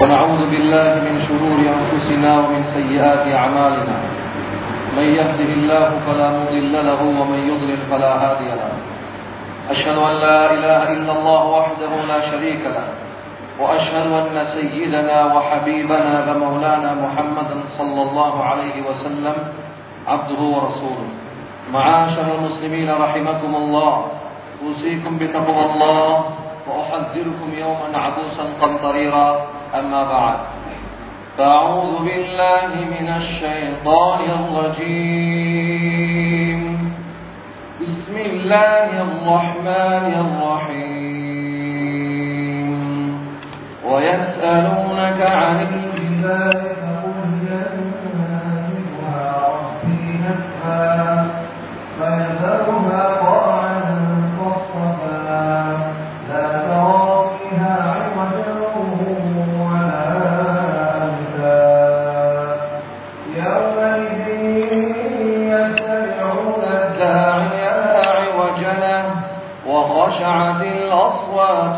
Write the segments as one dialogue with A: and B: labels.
A: ونعوذ بالله من شرور أنفسنا ومن سيئات أعمالنا من يهده الله فلا مضل له ومن يضلل فلا هادي له أشهد أن لا إله إلا الله وحده لا شريك له وأشهد أن سيدنا وحبيبنا ومولانا محمدا صلى الله عليه وسلم عبده ورسوله معاشر المسلمين رحمكم الله أوصيكم بتقوى الله وأحذركم يوما عبوسا قمطريرا أما بعد فأعوذ بالله من الشيطان الرجيم بسم الله الرحمن الرحيم ويسألونك عن الجبال فقل ينسفها ربي نسفا فيذرها قاعا صفصفا لا ترى فيها عوجا ولا أمتا يومئذ يتبعون الداعي لا عوج له وخشعت الأصوات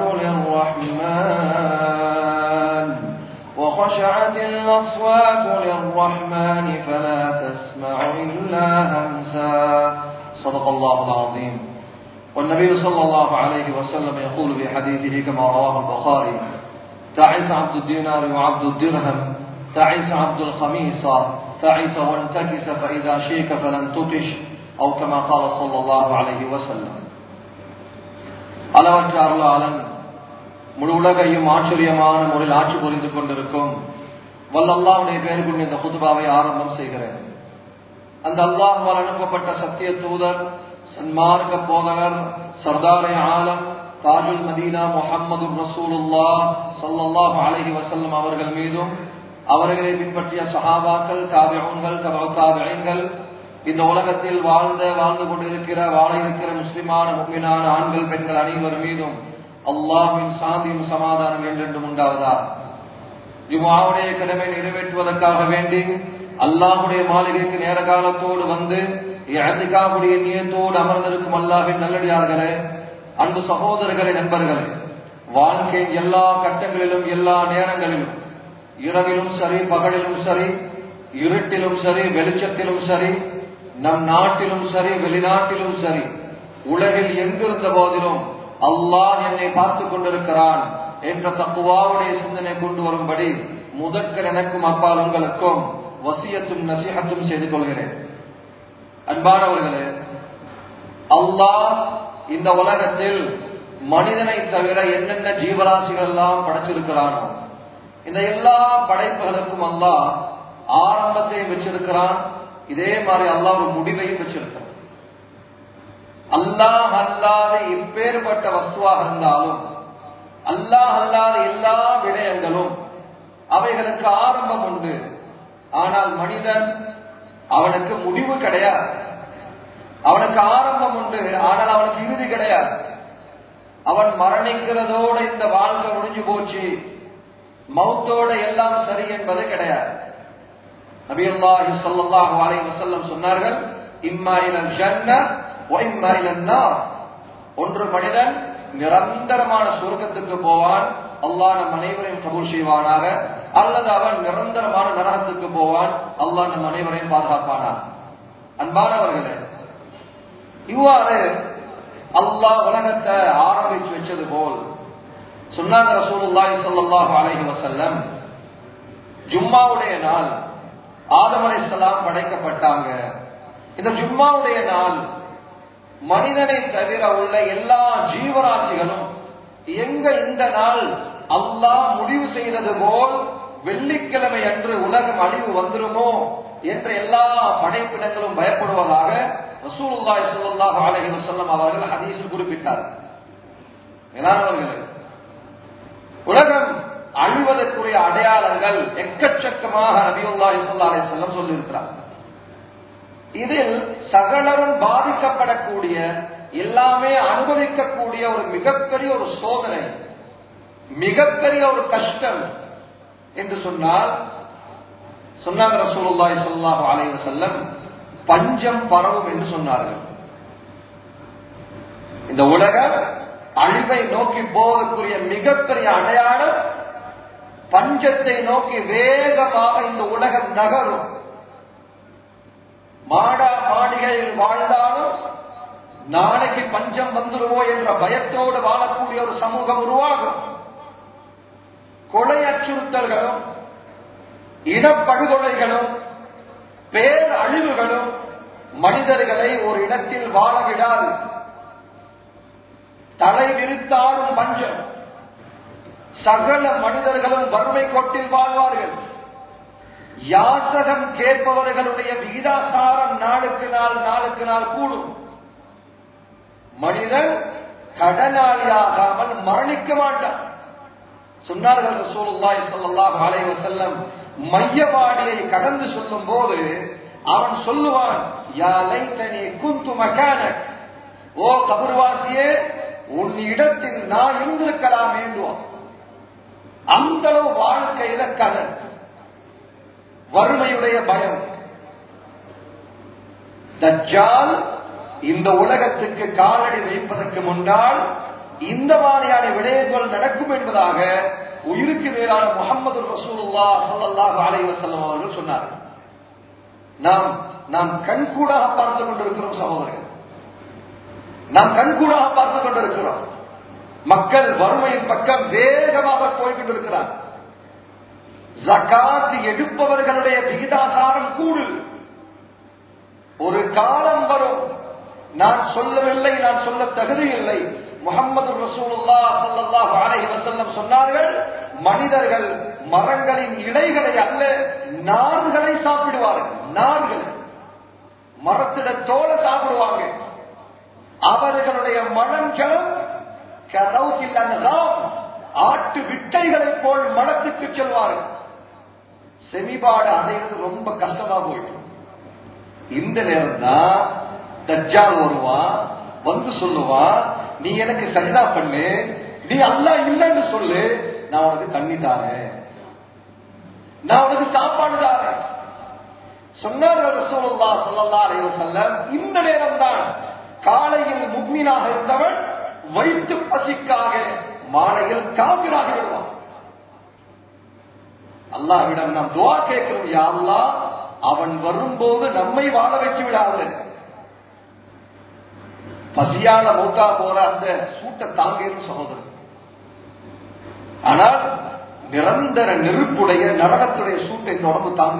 A: للرحمن وخشعت الأصوات للرحمن فلا تسمع إلا همسا صدق الله العظيم والنبي صلى الله عليه وسلم يقول في حديثه كما رواه البخاري تعس عبد الدينار وعبد الدرهم تعس عبد الخميصة تعس وانتكس فإذا شيك فلن تطش أو كما قال صلى الله عليه وسلم அளவற்ற அருளாளன் முழு உலகையும் ஆச்சரியமான முறையில் ஆட்சி புரிந்து கொண்டிருக்கும் வல்ல அல்லாவுடைய பெயர் கொண்டு இந்த புதுபாவை ஆரம்பம் செய்கிறேன் அந்த அல்லாஹால் அனுப்பப்பட்ட சத்திய தூதர் சன்மார்க்க போதகர் சர்தாரே ஆலம் தாஜுல் மதீனா முகமது ரசூலுல்லா சல்லாஹு அலஹி வசல்லம் அவர்கள் மீதும் அவர்களை பின்பற்றிய சஹாபாக்கள் தாபியங்கள் தாபியங்கள் இந்த உலகத்தில் வாழ்ந்த வாழ்ந்து கொண்டிருக்கிற வாழ இருக்கிற முஸ்லிமான முக்மினான ஆண்கள் பெண்கள் அனைவர் மீதும் அல்லாஹின் சாந்தியும் சமாதானம் என்றென்றும் உண்டாவதா ஜுமாவுடைய கடமை நிறைவேற்றுவதற்காக வேண்டி அல்லாஹுடைய மாளிகைக்கு நேர காலத்தோடு வந்து இழந்துக்காவுடைய நியத்தோடு அமர்ந்திருக்கும் அல்லாஹின் நல்லடியார்களே அன்பு சகோதரர்களே நண்பர்களே வாழ்க்கையின் எல்லா கட்டங்களிலும் எல்லா நேரங்களிலும் இரவிலும் சரி பகலிலும் சரி இருட்டிலும் சரி வெளிச்சத்திலும் சரி நம் நாட்டிலும் சரி வெளிநாட்டிலும் சரி உலகில் எங்கிருந்த போதிலும் அல்லாஹ் என்னை பார்த்து கொண்டிருக்கிறான் என்ற தக்குவாவுடைய சிந்தனை கொண்டு வரும்படி முதற்கர் எனக்கும் அப்பால் உங்களுக்கும் வசியத்தும் நசிஹத்தும் செய்து கொள்கிறேன் அன்பானவர்களே அல்லாஹ் இந்த உலகத்தில் மனிதனை தவிர என்னென்ன ஜீவராசிகள் எல்லாம் படைச்சிருக்கிறானோ இந்த எல்லா படைப்புகளுக்கும் அல்லாஹ் ஆரம்பத்தையும் வச்சிருக்கிறான் இதே மாதிரி அல்லாஹ் ஒரு முடிவையும் வச்சிருக்கிறான் அல்லாஹ் அல்லாத எப்பேற்பட்ட வஸ்துவாக இருந்தாலும் அல்லாஹ் அல்லாத எல்லா விடயங்களும் அவைகளுக்கு ஆரம்பம் உண்டு ஆனால் மனிதன் அவனுக்கு முடிவு கிடையாது அவனுக்கு ஆரம்பம் உண்டு ஆனால் அவனுக்கு இறுதி கிடையாது அவன் மரணிக்கிறதோட இந்த வாழ்க்கை முடிஞ்சு போச்சு மௌத்தோட எல்லாம் சரி என்பது கிடையாது நபியல்லாஹி ஸல்லல்லாஹு அலைஹி வஸல்லம் சொன்னார்கள் இம்மா இலல் ஜன்ன வ இம்மா இலன் நார் ஒன்று மனிதன் நிரந்தரமான சொர்க்கத்துக்கு போவான் அல்லாஹ் நம் அனைவரையும் கபூல் செய்வானாக அல்லது அவன் நிரந்தரமான நரகத்துக்கு போவான் அல்லாஹ் நம் அனைவரையும் பாதுகாப்பானாக அன்பானவர்களே இவ்வாறு அல்லாஹ் உலகத்தை ஆரம்பிச்சு வச்சது போல் சொன்னாங்க ரசூலுல்லாஹி ஸல்லல்லாஹு அலைஹி வஸல்லம் ஜும்மாவுடைய நாள் ஆதம் அலைஹிஸ்ஸலாம் படைக்கப்பட்டாங்க இந்த ஜும்மாவுடைய நாள் மனிதனை தவிர உள்ள எல்லா ஜீவராசிகளும் எங்க இந்த நாள் அல்லாஹ் முடிவு செய்தது போல் வெள்ளிக்கிழமை அன்று உலகம் அழிவு வந்துருமோ என்ற எல்லா படைப்பிடங்களும் பயப்படுவதாக ரசூலுல்லாஹி ஸல்லல்லாஹு அலைஹி வஸல்லம் அவர்கள் ஹதீஸில் குறிப்பிட்டார் மேலானவர்களே உலகம் அழிவதற்குரிய அடையாளங்கள் எக்கச்சக்கமாக நபியுல்லாஹி ஸல்லல்லாஹு அலைஹி வஸல்லம் சொல்லியிருக்கிறார் இதில் சகலரும் பாதிக்கப்படக்கூடிய எல்லாமே அனுபவிக்கக்கூடிய ஒரு மிகப்பெரிய ஒரு சோதனை மிகப்பெரிய ஒரு கஷ்டம் என்று சொன்னால் சொன்னாங்க ரசூலுல்லாஹி ஸல்லல்லாஹு அலைஹி வஸல்லம் பஞ்சம் பரவும் என்று சொன்னார்கள் இந்த உலகம் அழிவை நோக்கி போவதற்குரிய மிகப்பெரிய அடையாளம் பஞ்சத்தை நோக்கி வேகமாக இந்த உலகம் நகரும் மாடா மாளிகையில் வாழ்ந்தாலும் நாளைக்கு பஞ்சம் வந்துருவோ என்ற பயத்தோடு வாழக்கூடிய ஒரு சமூகம் உருவாகும் கொலை அச்சுறுத்தல்களும் இனப்படுகொலைகளும் பேர் அழிவுகளும் மனிதர்களை ஒரு இடத்தில் வாழ விடாது தலை விரித்தாடும் பஞ்சம் சகல மனிதர்களும் வறுமை கோட்டில் வாழ்வார்கள் யாசகம் கேட்பவர்களுடைய விகிதாசாரம் நாளுக்கு நாள் நாளுக்கு நாள் கூடும் மனிதன் கடனாளியாகாமல் மரணிக்க மாட்டான் சொன்னார்கள் ரசூலுல்லாஹி ஸல்லல்லாஹு அலைஹி வஸல்லம் மையவாடியை கடந்து சொல்லும் போது அவன் சொல்லுவான் யா லைத்தனி குந்து மகானக் ஓ கபர்வாசியே உன் இடத்தில் நான் இருந்திருக்கலாம் வேண்டுவோம் அந்த அளவு வாழ்க்கையில கடன் வறுமையுடைய பயம் தஜ்ஜால் இந்த உலகத்துக்கு காலடி வைப்பதற்கு முன்னால் இந்த மாதிரியான விடயங்கள் நடக்கும் என்பதாக உயிருக்கு மேலான முகமது ரசூலுல்லா சல்லாஹு அலைஹி வஸல்லம் அவர்கள் சொன்னார்கள் நாம் நாம் கண்கூடாக பார்த்து கொண்டிருக்கிறோம் சகோதரர்கள் நாம் கண்கூடாக பார்த்து கொண்டிருக்கிறோம் மக்கள் வறுமையின் பக்கம் வேகமாக போய்கொண்டிருக்கிறார் ஜகாத் எடுப்பவர்களுடைய விகிதாசாரம் கூடு ஒரு காலம் வரும் நான் சொல்லவில்லை நான் சொல்ல தகுதியில்லை முகமது ரசூலுல்லா ஸல்லல்லாஹு அலைஹி வஸல்லம் சொன்னார்கள் மனிதர்கள் மரங்களின் இலைகளை அல்ல நார்களை சாப்பிடுவார்கள் நார்கள் மரத்திட தோலை சாப்பிடுவாங்க அவர்களுடைய மனங்களும் கரௌசில் அன்ஹாம் ஆட்டு விட்டைகளை போல் மனத்துக்கு செல்வார்கள் செமிபாடு அடைகிறது ரொம்ப கஷ்டமா போயிடும் இந்த நேரம் தான் தஜ்ஜால் வருவான் வந்து சொல்லுவான் நீ எனக்கு சஜிதா பண்ணு நீ அல்லா இல்லைன்னு சொல்லு நான் உனக்கு தண்ணி தாரேன் நான் உனக்கு சாப்பாடு தாரேன் சொன்னார்கள் ரசூலுல்லா ஸல்லல்லாஹு அலைஹி வஸல்லம் இந்த நேரம் தான் காலையில் முக்மீனாக இருந்தவன் வயிற்று பசிக்காக மாலையில் காவிராகி விடுவான் அல்லாஹ்விடம் நாம் துவா கேட்கிறோம் யா அல்லாஹ் அவன் வரும்போது நம்மை வாழ வச்சு விடாது பசியால மூத்தா போற அந்த சூட்டை தாங்கிடும் சகோதரன் ஆனால் நிரந்தர நெருப்புடைய நரகத்துடைய சூட்டை இந்த உடம்பு தாங்க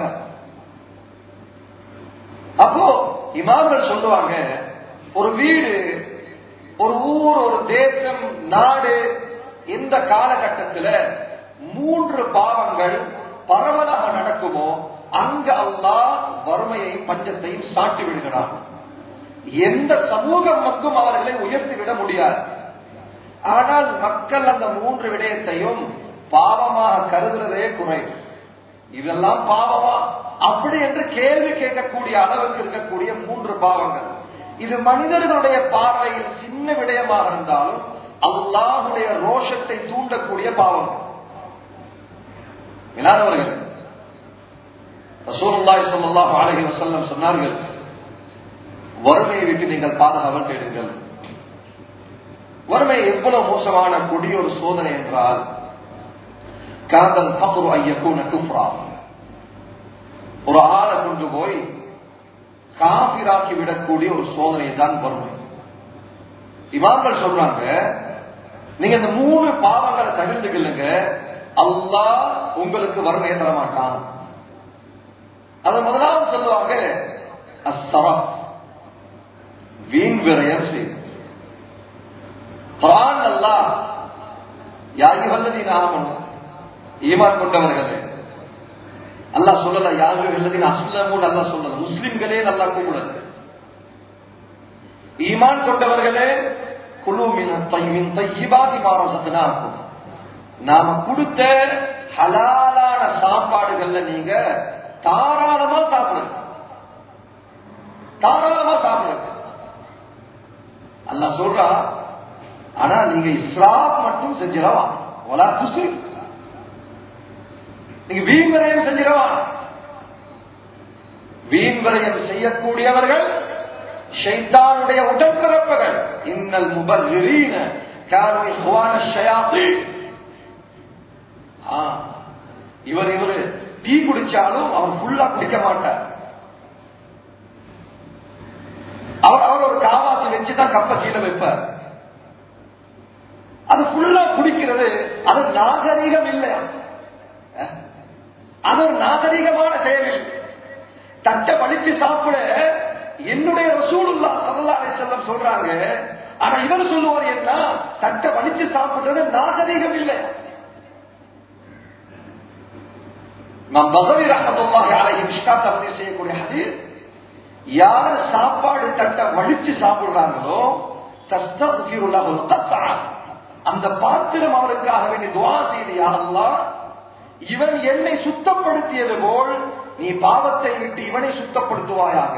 A: அப்போ இமாம்கள் சொல்லுவாங்க ஒரு வீடு ஒரு ஊர் ஒரு தேசம் நாடு இந்த காலகட்டத்தில் மூன்று பாவங்கள் பரவலாக நடக்குமோ அங்க அல்லாஹ் வறுமையையும் பஞ்சத்தையும் சாட்டி விடுகிறான் எந்த சமூகம் மட்டும் அவர்களை உயர்த்திவிட முடியாது ஆனால் மக்கள் அந்த மூன்று விடயத்தையும் பாவமாக கருதுறதே குறை இதெல்லாம் பாவமா அப்படி என்று கேள்வி கேட்கக்கூடிய அளவுக்கு இருக்கக்கூடிய மூன்று பாவங்கள் இது மனிதர்களுடைய பார்வையில் சின்ன விடயமாக இருந்தாலும் அல்லாஹுடைய ரோஷத்தை தூண்டக்கூடிய பாவங்கள் இல்லாதவர்கள் ரசூலுல்லாஹி ஸல்லல்லாஹு அலைஹி வஸல்லம் சொன்னார்கள் வறுமையை விட்டு நீங்கள் பாதுகாவல் தேடுங்கள் வறுமை எவ்வளவு மோசமான கொடிய ஒரு சோதனை என்றால் காதல் பக்ரு ஐயக்கூன குப்ரா ஒரு ஆளை கொண்டு போய் காபிராக்கி விடக்கூடிய ஒரு சோதனை தான் வறுமை இமாம்கள் சொல்றாங்க நீங்க இந்த மூணு பாவங்களை தவிர்த்துக்கலுங்க அல்லாஹ் உங்களுக்கு வறுமையை தரமாட்டான் அது முதலாவது சொல்லுவாங்க அஸ்ஸரம் வீண் விரயம் செய்யும் குரான் அல்லாஹ் யாகி வல்லதி நாமனும் ஈமான் கொண்டவர்களே அல்லாஹ் சொல்லல யாரு வெள்ளதின் அஸ்லமும் நல்லா சொல்லல முஸ்லிம்களே நல்லா கூப்பிடல ஈமான் கொண்டவர்களே குழு மின் தையிபாதி மாரசத்தினா இருக்கும் நாம கொடுத்த ஹலாலான சாப்பாடுகள்ல நீங்க தாராளமா சாப்பிடுங்க தாராளமா சாப்பிடுங்க அல்லா சொல்றா ஆனா நீங்க இஸ்லாம் மட்டும் செஞ்சிடவா ஒலா குசி நீங்க வீண் விரயம் செஞ்சிடவா வீண் விரயம் செய்யக்கூடியவர்கள் ஷைத்தானுடைய உடன்பிறப்புகள் இன்னல் முபல்லிரீன கானு இஹ்வான ஷயாத்தீன் இவர் இவரு டீ குடிச்சாலும் அவர் ஃபுல்லா குடிக்க மாட்டார் அவர் அவர் ஒரு காவாசி வச்சுதான் கப்ப கீழே வைப்பார் அது ஃபுல்லா குடிக்கிறது அது நாகரீகம் இல்லை அஹ், அது ஒரு நாகரீகமான செயல் இல்லை. தட்டை வலிச்சு சாப்பிட என்னுடைய ரசூலுல்லா சல்லல்லாஹு அலைஹி வஸல்லம் சொல்றாங்க ஆனா இவர் சொல்லுவார் என்ன தட்டை வலிச்சு சாப்பிடுறது நாகரீகம் இல்லை நாம் பகவி ரஹமத்துல்லாஹி அலைஹி மிஷ்காத் தப்தீர் செய்யக்கூடிய ஹதீஸ் யார் சாப்பாடு தட்டை வலிச்சு சாப்பிடுறாங்களோ தஸ்தக்ஃபிருல்லஹுல் கத்ஆ அந்த பாத்திரம் அவருக்காக வேண்டி துவா செய்து யா அல்லாஹ் இவன் என்னை சுத்தப்படுத்தியது போல் நீ பாவத்தை விட்டு இவனை சுத்தப்படுத்துவாயாக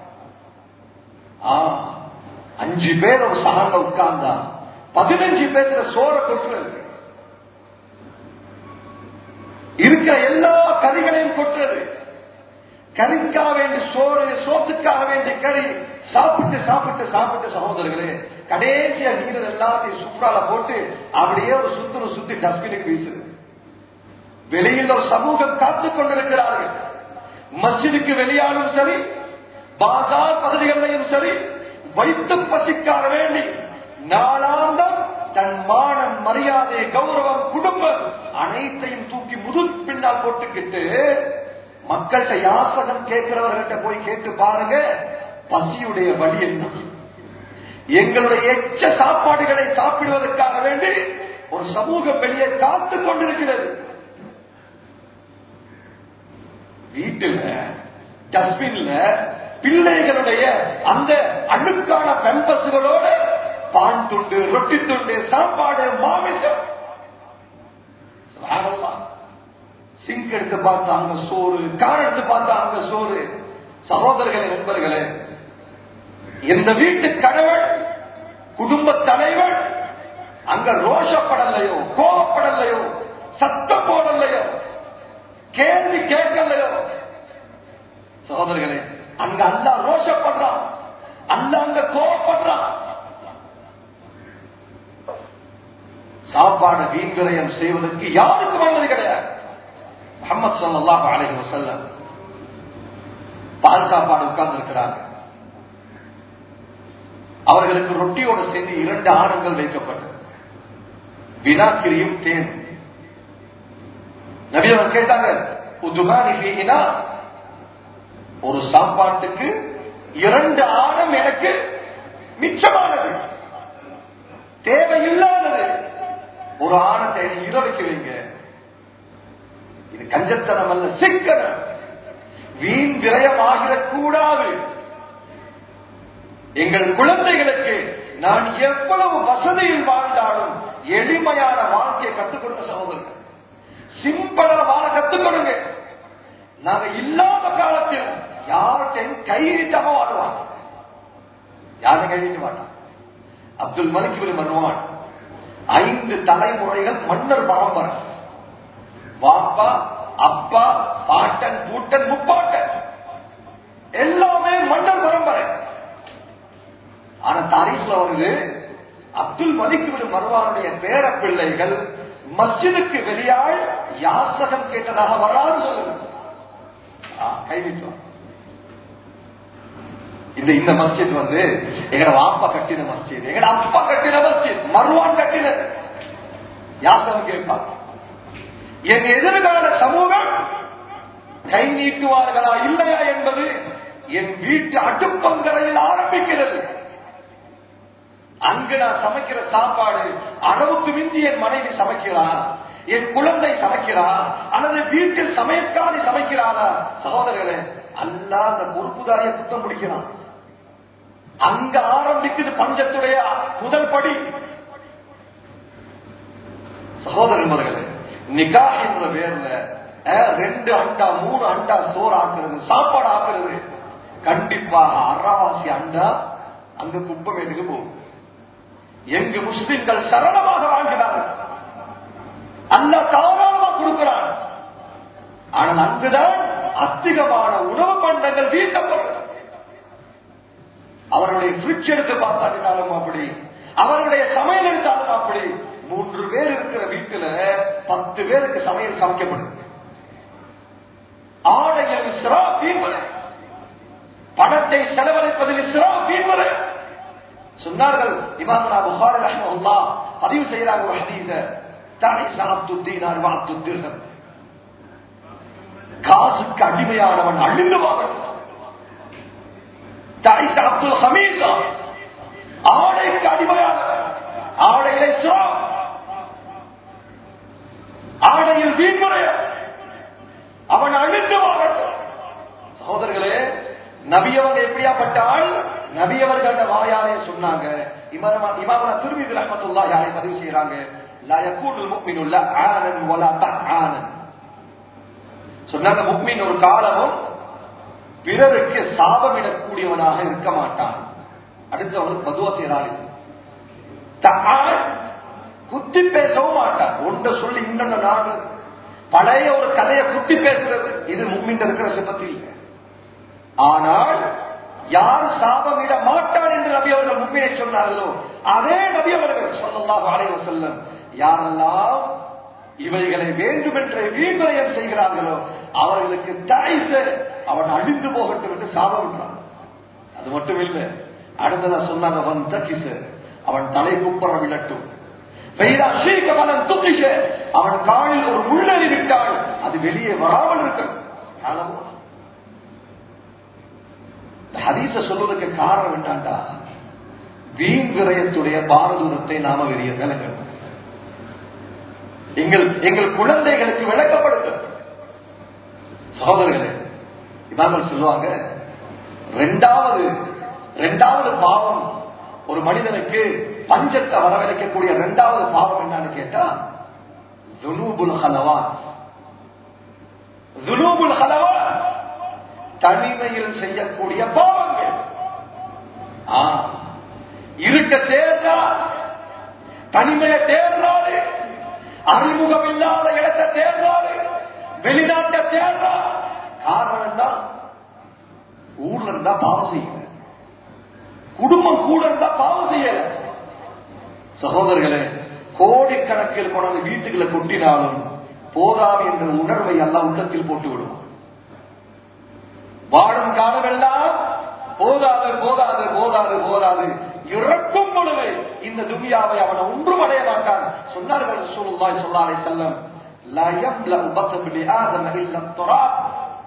A: ஆ, அஞ்சு பேர் ஒரு சகங்க உட்கார்ந்தா பதினஞ்சு பேர்ல சோற கொட்டுறது இருக்கிற எல்லா கறிகளையும் கொட்டுறது கறிக்காக வேண்டி சோறு சோத்துக்காக வேண்டி கறி சாப்பிட்டு சாப்பிட்டு சாப்பிட்டு சகோதரர்களே கடைசியா நீர் எல்லாத்தையும் சுற்றால போட்டு அப்படியே ஒரு சுத்துரு சுத்தி டஸ்ட்பினுக்கு வீசுது வெளியில் ஒரு சமூகம் காத்துக் கொண்டிருக்கிறார்கள் மஸ்ஜிதுக்கு வெளியாலும் சரி பாசார் பகுதிகளிலையும் சரி வைத்து பசிக்காக வேண்டி நாளாந்தம் தன் மானம் மரியாதை கௌரவம் குடும்பம் அனைத்தையும் தூக்கி முது பின்னால் போட்டுக்கிட்டு மக்கள்கிட்ட யாசகம் கேட்கிறவர்கள்ட்ட போய் கேட்டு பாருங்க பசியுடைய வழி என்ன எங்களுடைய எச்ச சாப்பாடுகளை சாப்பிடுவதற்காக வேண்டி ஒரு சமூகம் வெளியே காத்துக் கொண்டிருக்கிறது வீட்டுல டஸ்ட்பின்ல பிள்ளைகளுடைய அந்த அழுக்கான பெம்பசுகளோட பான் துண்டு ரொட்டி துண்டு சாப்பாடு மாமிசம் சுப்ஹானல்லாஹ். சிங்க் எடுத்து பார்த்தா அங்க சோறு கார் எடுத்து பார்த்தா அங்க சோறு சகோதரர்களே நண்பர்களே எந்த வீட்டு கணவன் குடும்ப தலைவன் அங்க ரோஷப்படலையோ கோபப்படலையோ சத்தம் போடலையோ கேள்வி கேட்கலையோ சகோதரர்களே அங்க அல்லா ரோஷப்படுறான் அல்ல அங்க கோபப்படுறான் சாப்பாடு வீண் விரயம் செய்வதற்கு யாருக்கும் அனுமதி கிடையாது முகமது ஸல்லல்லாஹு அலைஹி வஸல்லம் பால் சாப்பாடு உட்கார்ந்து இருக்கிறாங்க அவர்களுக்கு ரொட்டியோடு சேர்ந்து இரண்டு ஆரங்கள் வைக்கப்பட்டது வினாக்கிரியும் தேன் நபி அவர் கேட்டாங்க உதுமானி ஃபீஹினா ஒரு சாப்பாட்டுக்கு இரண்டு ஆணம் எனக்கு மிச்சமானது தேவையில்லாதது ஒரு ஆணத்தை இரவைக்கு வைங்க இது கஞ்சத்தனம் அல்ல சிக்கனம் வீண் விரயமாகிடக் கூடாது எங்கள் குழந்தைகளுக்கு நான் எவ்வளவு வசதியில் வாழ்ந்தாலும் எளிமையான வாழ்க்கையை கற்றுக் கொடுத்த சகோதரர்கள் சிம்பிளா வாழ கற்றுக் கொடுங்க நாங்க இல்லாத காலத்தில் யார்கிட்டையும் கை நீட்டாம வாழ்வாங்க யாரும் கை நீட்ட மாட்டான் அப்துல் மலிக் இப்னு மர்வான் ஐந்து தலைமுறைகள் மன்னர் பரம்பரை வாப்பா அப்பா பாட்டன் பூட்டன் முப்பாட்டன் எல்லாமே மன்னர் பரம்பரை ஆனா தாரீஸ்ல வருது அப்துல் மலிக் இப்னு மர்வானுடைய பேர பிள்ளைகள் மஸ்ஜிதுக்கு வெளியாள் யாசகம் கேட்டதாக வராது சொல்லுங்க ஆ, கை நீட்டுவாங்க இந்த இந்த மஸ்ஜித் வந்து எங்கட வாப்பா கட்டின மஸ்ஜித் எங்கட அப்பா கட்டின மஸ்ஜித் மர்வான் கட்டினது யாசகம் கேட்பாங்க என் எதிர்கால சமூகம் கை நீட்டுவார்களா இல்லையா என்பது என் வீட்டு அடுப்பங்கரையில் ஆரம்பிக்கிறது அங்கு நான் சமைக்கிற சாப்பாடு அளவுக்கு மிஞ்சி என் மனைவி சமைக்கிறார் என் குழந்தை சமைக்கிறார் அல்லது வீட்டில் சமையற்காரி சமைக்கிறாரா சகோதரர்களே அல்லா அந்த பொறுப்புதாரிய குத்தம் பிடிக்கிறான் அங்க ஆரம்பிக்குது பஞ்சத்துடைய முதல் படி சகோதரர்களே நிகா என்ற பேர்ல அஹ், ரெண்டு அண்டா மூணு அண்டா சோறு ஆக்குறது சாப்பாடு ஆக்குறது கண்டிப்பாக அறவாசி அண்டா அங்க குப்பமேட்டுக்கு போகும் எங்கு முஸ்லிம்கள் சரளமாக வாழ்கிறார்கள் அல்ல தாராளமா கொடுக்கிறான் ஆனால் அங்குதான் அதிகமான உணவு பண்டங்கள் வீட்டப்படுறது அவருடைய ஃபிரிட்ஜ் எடுத்து பார்த்தாலும் அப்படி அவருடைய சமையல் எடுத்தாலும் அப்படி மூன்று பேர் இருக்கிற வீட்டுல பத்து பேருக்கு சமையல் சமைக்கப்படுது பணத்தை செலவழிப்பதில் இஸ்லாம் வீண்முறை சொன்னார்கள் இமாமனா புகாரி ரஹ்மஹுல்லா பதிவு செய்யறாங்க ஒரு ஹதீஸ தாய் சாப்து தீனார் வாத்து திருகம் காசுக்கு அடிமையானவன் அழிந்து வாழணும் தாய் அப்துல் ஹமீசா ஆடைக்கு அடிமையானவன் ஆடையில இஸ்லாம் ஆடையில் வீண்முறைய அவன் அழிந்து வாழட்டும் சகோதரர்களே நபியவங்க எப்படியாப்பட்ட ஆள் நபியவர்கள வாயாலே சொன்னாங்க இமாமனா திருமி ரஹமத்துல்லா யாரை பதிவு செய்யறாங்க லா யகூனுல் முஃமினுல்ல ஆனன் வலா தஆனன் சொன்னாங்க முக்மின் ஒரு காலமும் பிறருக்கு சாபமிடக்கூடியவனாக இருக்க மாட்டான் அடுத்து அவனுக்கு பதுவா செய்யறாரு குத்தி பேசவும் மாட்டான் ஒன்றை சொல்லி இன்னொன்னு நாடு பழைய ஒரு கதையை குத்தி பேசுறது இது முக்மின் இருக்கிற சிப்பத்தில் இல்லை ஆனால் யார் சாபமிட மாட்டான் என்று நபி அவர்கள் முன்மையை சொன்னார்களோ அதே நபி அவர்கள் சொல்லலாம் அலைவ செல்லும் யாரெல்லாம் இவைகளை வேண்டுமென்ற வீண்வரையம் செய்கிறார்களோ அவர்களுக்கு தாய்ச அவன் அழிந்து போகட்டும் என்று சாபமிட்டான் அது மட்டும் இல்லை அடுத்ததா சொன்னாங்க அவன் தக்கிச அவன் தலை குப்பர விழட்டும் அவன் காலில் ஒரு முள்ளறி விட்டால் அது வெளியே வராமல் இருக்கணும் ஹதீச சொல்வதற்கு காரணம் என்னண்டா வீண் விரயத்துடைய பாரதூரத்தை நாம வெறிய விளங்கணும் எங்கள் எங்கள் குழந்தைகளுக்கு விளக்கப்படுத்த சகோதரர்களே இதாங்கள் சொல்லுவாங்க ரெண்டாவது ரெண்டாவது பாவம் ஒரு மனிதனுக்கு பஞ்சத்தை வரவழைக்கக்கூடிய ரெண்டாவது பாவம் என்னன்னு கேட்டா ஜுனூபுல் ஹலவா ஜுனூபுல் ஹலவா தனிமையில் செய்யக்கூடிய பாவங்கள் இருக்க தேர்ந்தா தனிமையை தேர்றாரு அறிமுகம் இல்லாத இடத்தை தேர்றாரு வெளிநாட்டை தேர்றா காரணம் தான் ஊர்ல இருந்தா பாவம் செய்யல குடும்பம் கூட இருந்தா பாவம் செய்யல சகோதரர்களே கோடிக்கணக்கில் கொண்டாந்து வீட்டுக்குள்ள கொட்டினாலும் போதாது என்ற உணர்வை எல்லாம் உள்ளத்தில் போட்டு விடுவோம் வாழும் காலமெல்லாம் போதாது போதாது போதாது போதாது இறக்கும் பொழுது இந்த துனியாவை அவன் ஒன்றும் அடைய மாட்டான் சொன்னார்கள் ரசூலுல்லாஹி ஸல்லல்லாஹு அலைஹி வஸல்லம் லா யம்லா பத்ன் லி ஆதம் இல்லா துராப்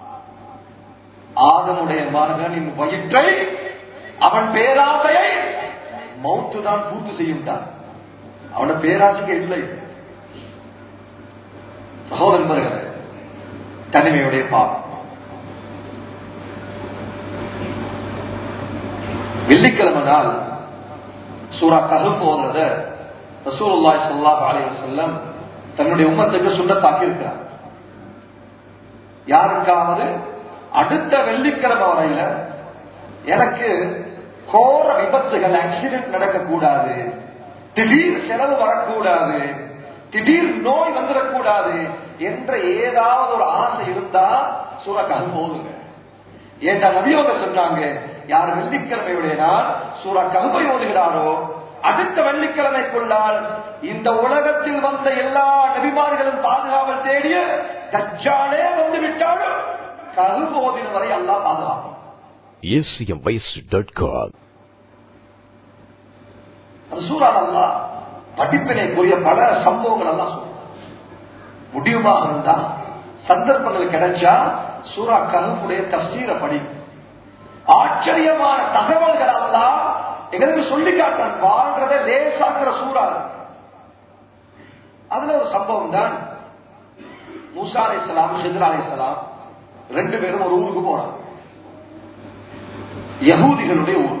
A: ஆதமுடைய மகனின் வயிற்றை அவன் பேராசையை மௌத்து தான் பூர்த்தி செய்யும் தான் அவன பேராசைக்கு இல்லை சகோதரர்கள் தனிமையுடைய பாவம் வெள்ளிக்கிழமை நாள் சூரா கஹல் போகிறத ரசூலுல்லாஹி ஸல்லல்லாஹு அலைஹி வஸல்லம் தன்னுடைய உம்மத்துக்கு சுண்ணத்தாக்கி இருக்கிறார் யாருக்காவது அடுத்த வெள்ளிக்கிழமை வரையில எனக்கு கோர விபத்துகள் ஆக்சிடென்ட் நடக்கக்கூடாது திடீர் செலவு வரக்கூடாது திடீர் நோய் வந்துடக்கூடாது என்ற ஏதாவது ஒரு ஆசை இருந்தா சூறக்கால் போதுங்க ஏண்டா நபியோக சொன்னாங்க யார் வெள்ளிக்கிழமையுடைய நாள் சூறா கல்வை ஓதுகிறாரோ அடுத்த வெள்ளிக்கிழமைக்குள்ளால் இந்த உலகத்தில் வந்த எல்லா நபிமார்களும் பாதுகாவல் தேடிய தச்சாலே வந்து விட்டாலும் கல் ஓதின வரை எல்லாம் பாதுகாக்கும்
B: acmvoice.com
A: சூறாலல்லா படிப்பினைக்குரிய பல சம்பவங்கள் எல்லாம் சொல்லும் முடியுமாக இருந்தா சந்தர்ப்பங்கள் கிடைச்சா சூரா கல்புடைய தப்சீர படி ஆச்சரியமான தகவல்கள் எல்லாம் எங்களுக்கு சொல்லி காட்டான் வாழ்றத லேசாக்குற சூறா அதுல ஒரு சம்பவம் தான் மூசா அலை இஸ்லாம் ஹிஜ்ரா அலை இஸ்லாம் ரெண்டு பேரும் ஒரு ஊருக்கு போறாங்க யகூதிகளுடைய ஊர்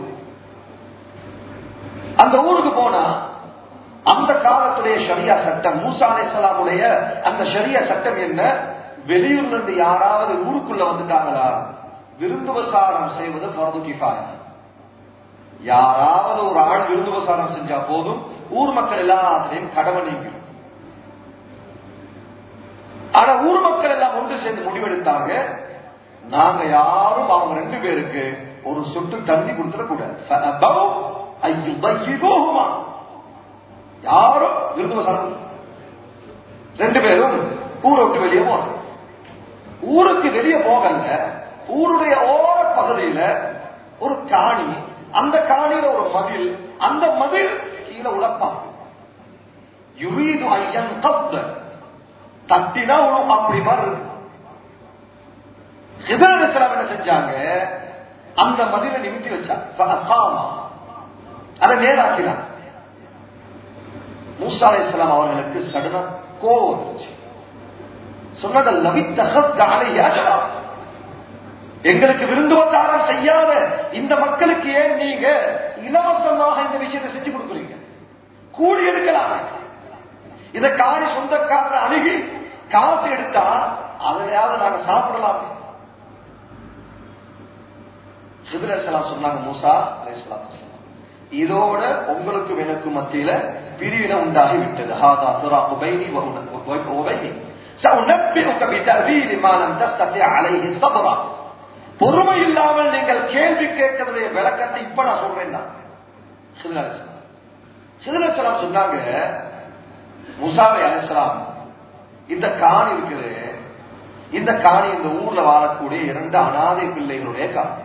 A: அந்த ஊருக்கு போனா அந்த காலத்துடைய ஷரியா சட்டம் மூசா அலைசலாமுடைய அந்த ஷரியா சட்டம் என்ன வெளியூர்ல இருந்து யாராவது ஊருக்குள்ள வந்துட்டாங்களா விருந்துபசாரம் செய்வது பரது கிஃபாயா யாராவது ஒரு ஆள் விருந்துபசாரம் செஞ்சா போதும் ஊர் மக்கள் எல்லாத்திலையும் கடமை நீங்கிடும் ஆனா ஊர் மக்கள் எல்லாம் ஒன்று சேர்ந்து முடிவெடுத்தாங்க நாங்க யாரும் அவங்க ரெண்டு பேருக்கு ஒரு சொட்டு தண்ணி கொடுத்துடக்கூடாது யாரும் விருதுவசாரம் ரெண்டு பேரும் ஊரை விட்டு வெளியே போறாங்க ஊருக்கு வெளியே போகல ஊருடைய ஓர பகுதியில ஒரு காணி அந்த காணியில ஒரு மதில் அந்த மதில் கீழே உழப்பாங்க யுரீது ஐயன் கப்த தட்டினா உழு அப்படி மாதிரி சிதறலாம் என்ன செஞ்சாங்க அந்த மதில நிமித்தி வச்சாங்க அதை நேராக்கினான் மூசா இஸ்லாம் அவர்களுக்கு சடனா கோவம் வந்துச்சு சொன்னதல் லவித்தகத் எங்களுக்கு விருந்துவத்தாரம் செய்யாத இந்த மக்களுக்கு ஏன் நீங்க இலவசமாக இந்த விஷயத்தை செஞ்சு கொடுக்குறீங்க கூலி எடுக்கலாம் இதை காணி சொந்தக்காரர் அணுகி காசு எடுத்தா அதையாவது நாங்க சாப்பிடலாம் சிதரசலாம் சொன்னாங்க மூசா அலையாம் இதோட உங்களுக்கும் எனக்கும் மத்தியில பிரிவினை உண்டாகி விட்டது ஹாதா துரா உபைனி உபைனி سأنبئك بتأويل ما لم تستطع عليه صبرا பொறுமை இல்லாமல் நீங்கள் கேள்வி கேட்டதுடைய விளக்கத்தை இப்ப நான் சொல்றேன் சிதரசலாம் சொன்னாங்க முசாவை அலிஸ்லாம் இந்த காணி இருக்குது இந்த காணி இந்த ஊர்ல வாழக்கூடிய இரண்டு அனாதை பிள்ளைகளுடைய காணி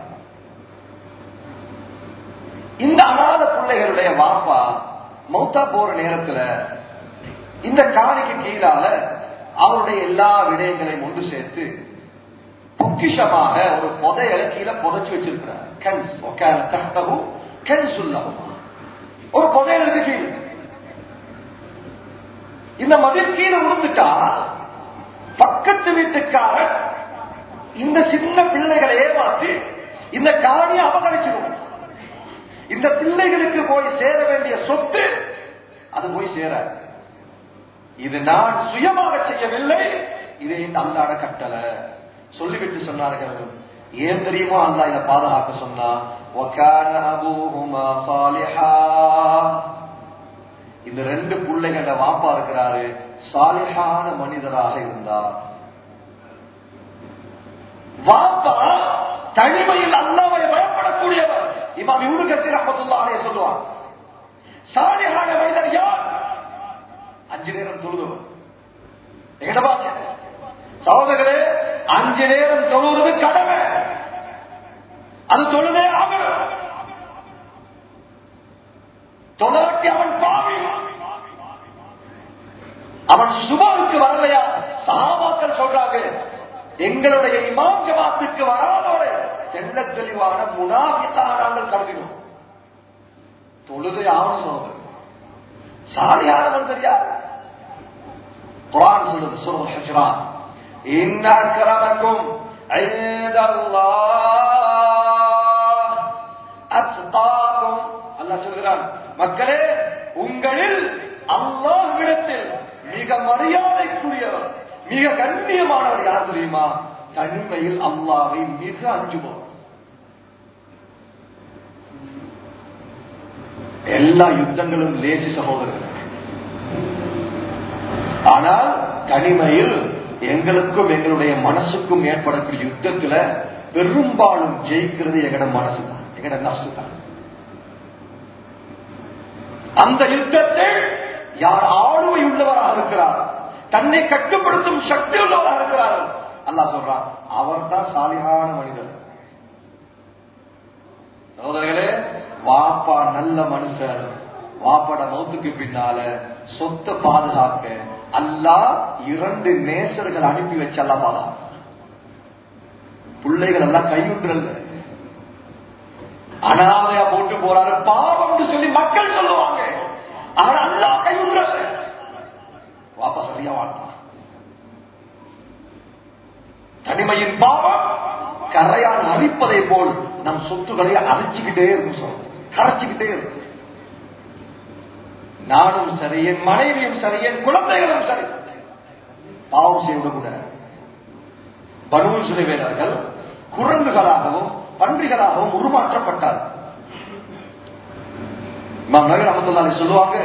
A: இந்த அனாத பிள்ளைகளுடைய வாப்பா மௌத்தா போற நேரத்துல இந்த காணிக்கு கீழால அவருடைய எல்லா விடயங்களையும் ஒன்று சேர்த்து பொக்கிஷமாக ஒரு புதையலை கீழே புதைச்சு வச்சிருக்கிறார் கன்ஸ் தட்டவும் கன்ஸ் ஒரு புதையலுக்கு கீழே இந்த மதில் கீழே உடுத்துட்டா பக்கத்து வீட்டுக்காரர் இந்த சின்ன பிள்ளைகளை ஏமாத்தி இந்த காணியை அபகரிச்சிருவோம் இந்த பிள்ளைகளுக்கு போய் சேர வேண்டிய சொத்து அது போய் சேர இது நான் சுயமாக செய்யவில்லை இதை அல்லாட கட்டளை சொல்லிவிட்டு சொன்னார்கள் ஏன் தெரியுமா அல்லா இதை பாதுகாக்க சொன்னா இந்த ரெண்டு பிள்ளைகள வாப்பா இருக்கிறாரு சாலிஹான மனிதராக இருந்தார் வாப்பா தனிமையில் அல்லாவை பயப்படக்கூடியவர் இமாம் இவனு கசீர் அஹமத்துல்லாஹே சொல்லுவார் சாலிஹான மனிதர் யார் அஞ்சு நேரம் தொழுதுவர் எங்கடா சகோதரர்களே அஞ்சு நேரம் தொழுவது கடமை அது தொழுதே ஆகணும் தொழாட்டி அவன் பாவி அவன் சுபாவுக்கு வரலையா சகாபாக்கள் சொல்றாங்க எங்களுடைய இமாம் ஜமாத்துக்கு வராதவரை தெல்ல தெளிவான முனாபித்தாக நாங்கள் கருதினோம் தொழுதை ஆவணம் சொல்றது சாலியானவன் தெரியாது குரான் சொல்றது சொல்றது ஹஜ்ரான் إن أكرمكم عند الله أتقاكم الله சொல்கிறான் மக்களே உங்களில் அல்லாஹ்விடத்தில் மிக மரியாதைக்குரியவர் மிக கண்ணியமானவர் யார் தெரியுமா தனிமையில் அல்லாவை மிக அஞ்சுவோம் எல்லா யுத்தங்களும் லேசி சகோதரர்கள் ஆனால் தனிமையில் எங்களுக்கும் எங்களுடைய மனசுக்கும் ஏற்படக்கூடிய யுத்தத்துல பெரும்பாலும் ஜெயிக்கிறது எங்கட மனசு தான் எங்கட நசு தான் அந்த யுத்தத்தை யார் ஆளுமை உள்ளவராக இருக்கிறார் தன்னை கட்டுப்படுத்தும் சக்தி உள்ளவராக இருக்கிறார் அல்லா சொல்றான் அவர் தான் சாலிகான மனிதர் சகோதரர்களே வாப்பா நல்ல மனுஷர் வாப்பட மௌத்துக்கு பின்னால சொத்தை பாதுகாக்க அல்லா இரண்டு நேசர்கள் அனுப்பி வச்சு அல்லா பாதுகாக்க பிள்ளைகள் எல்லாம் கையுன்றல்ல அனாதையா போட்டு போறாரு பாவம் சொல்லி மக்கள் சொல்லுவாங்க ஆனா அல்லா கையுன்றல்ல வாப்பா சரியா வாழ்ந்தான் தனிமையின் பாவம் கரையால் அரிப்பதை போல் நம் சொத்துக்களை அரைச்சுக்கிட்டே இருக்கும் சொல்ல கரைச்சுக்கிட்டே இருக்கும் நானும் சரி என் மனைவியும் சரி என் குழந்தைகளும் சரி பாவம் செய்யக்கூடாது பனுவல் சிலை வீரர்கள் குரங்குகளாகவும் பன்றிகளாகவும் உருமாற்றப்பட்டார் நகர் அமத்துல்லாலே சொல்லுவாங்க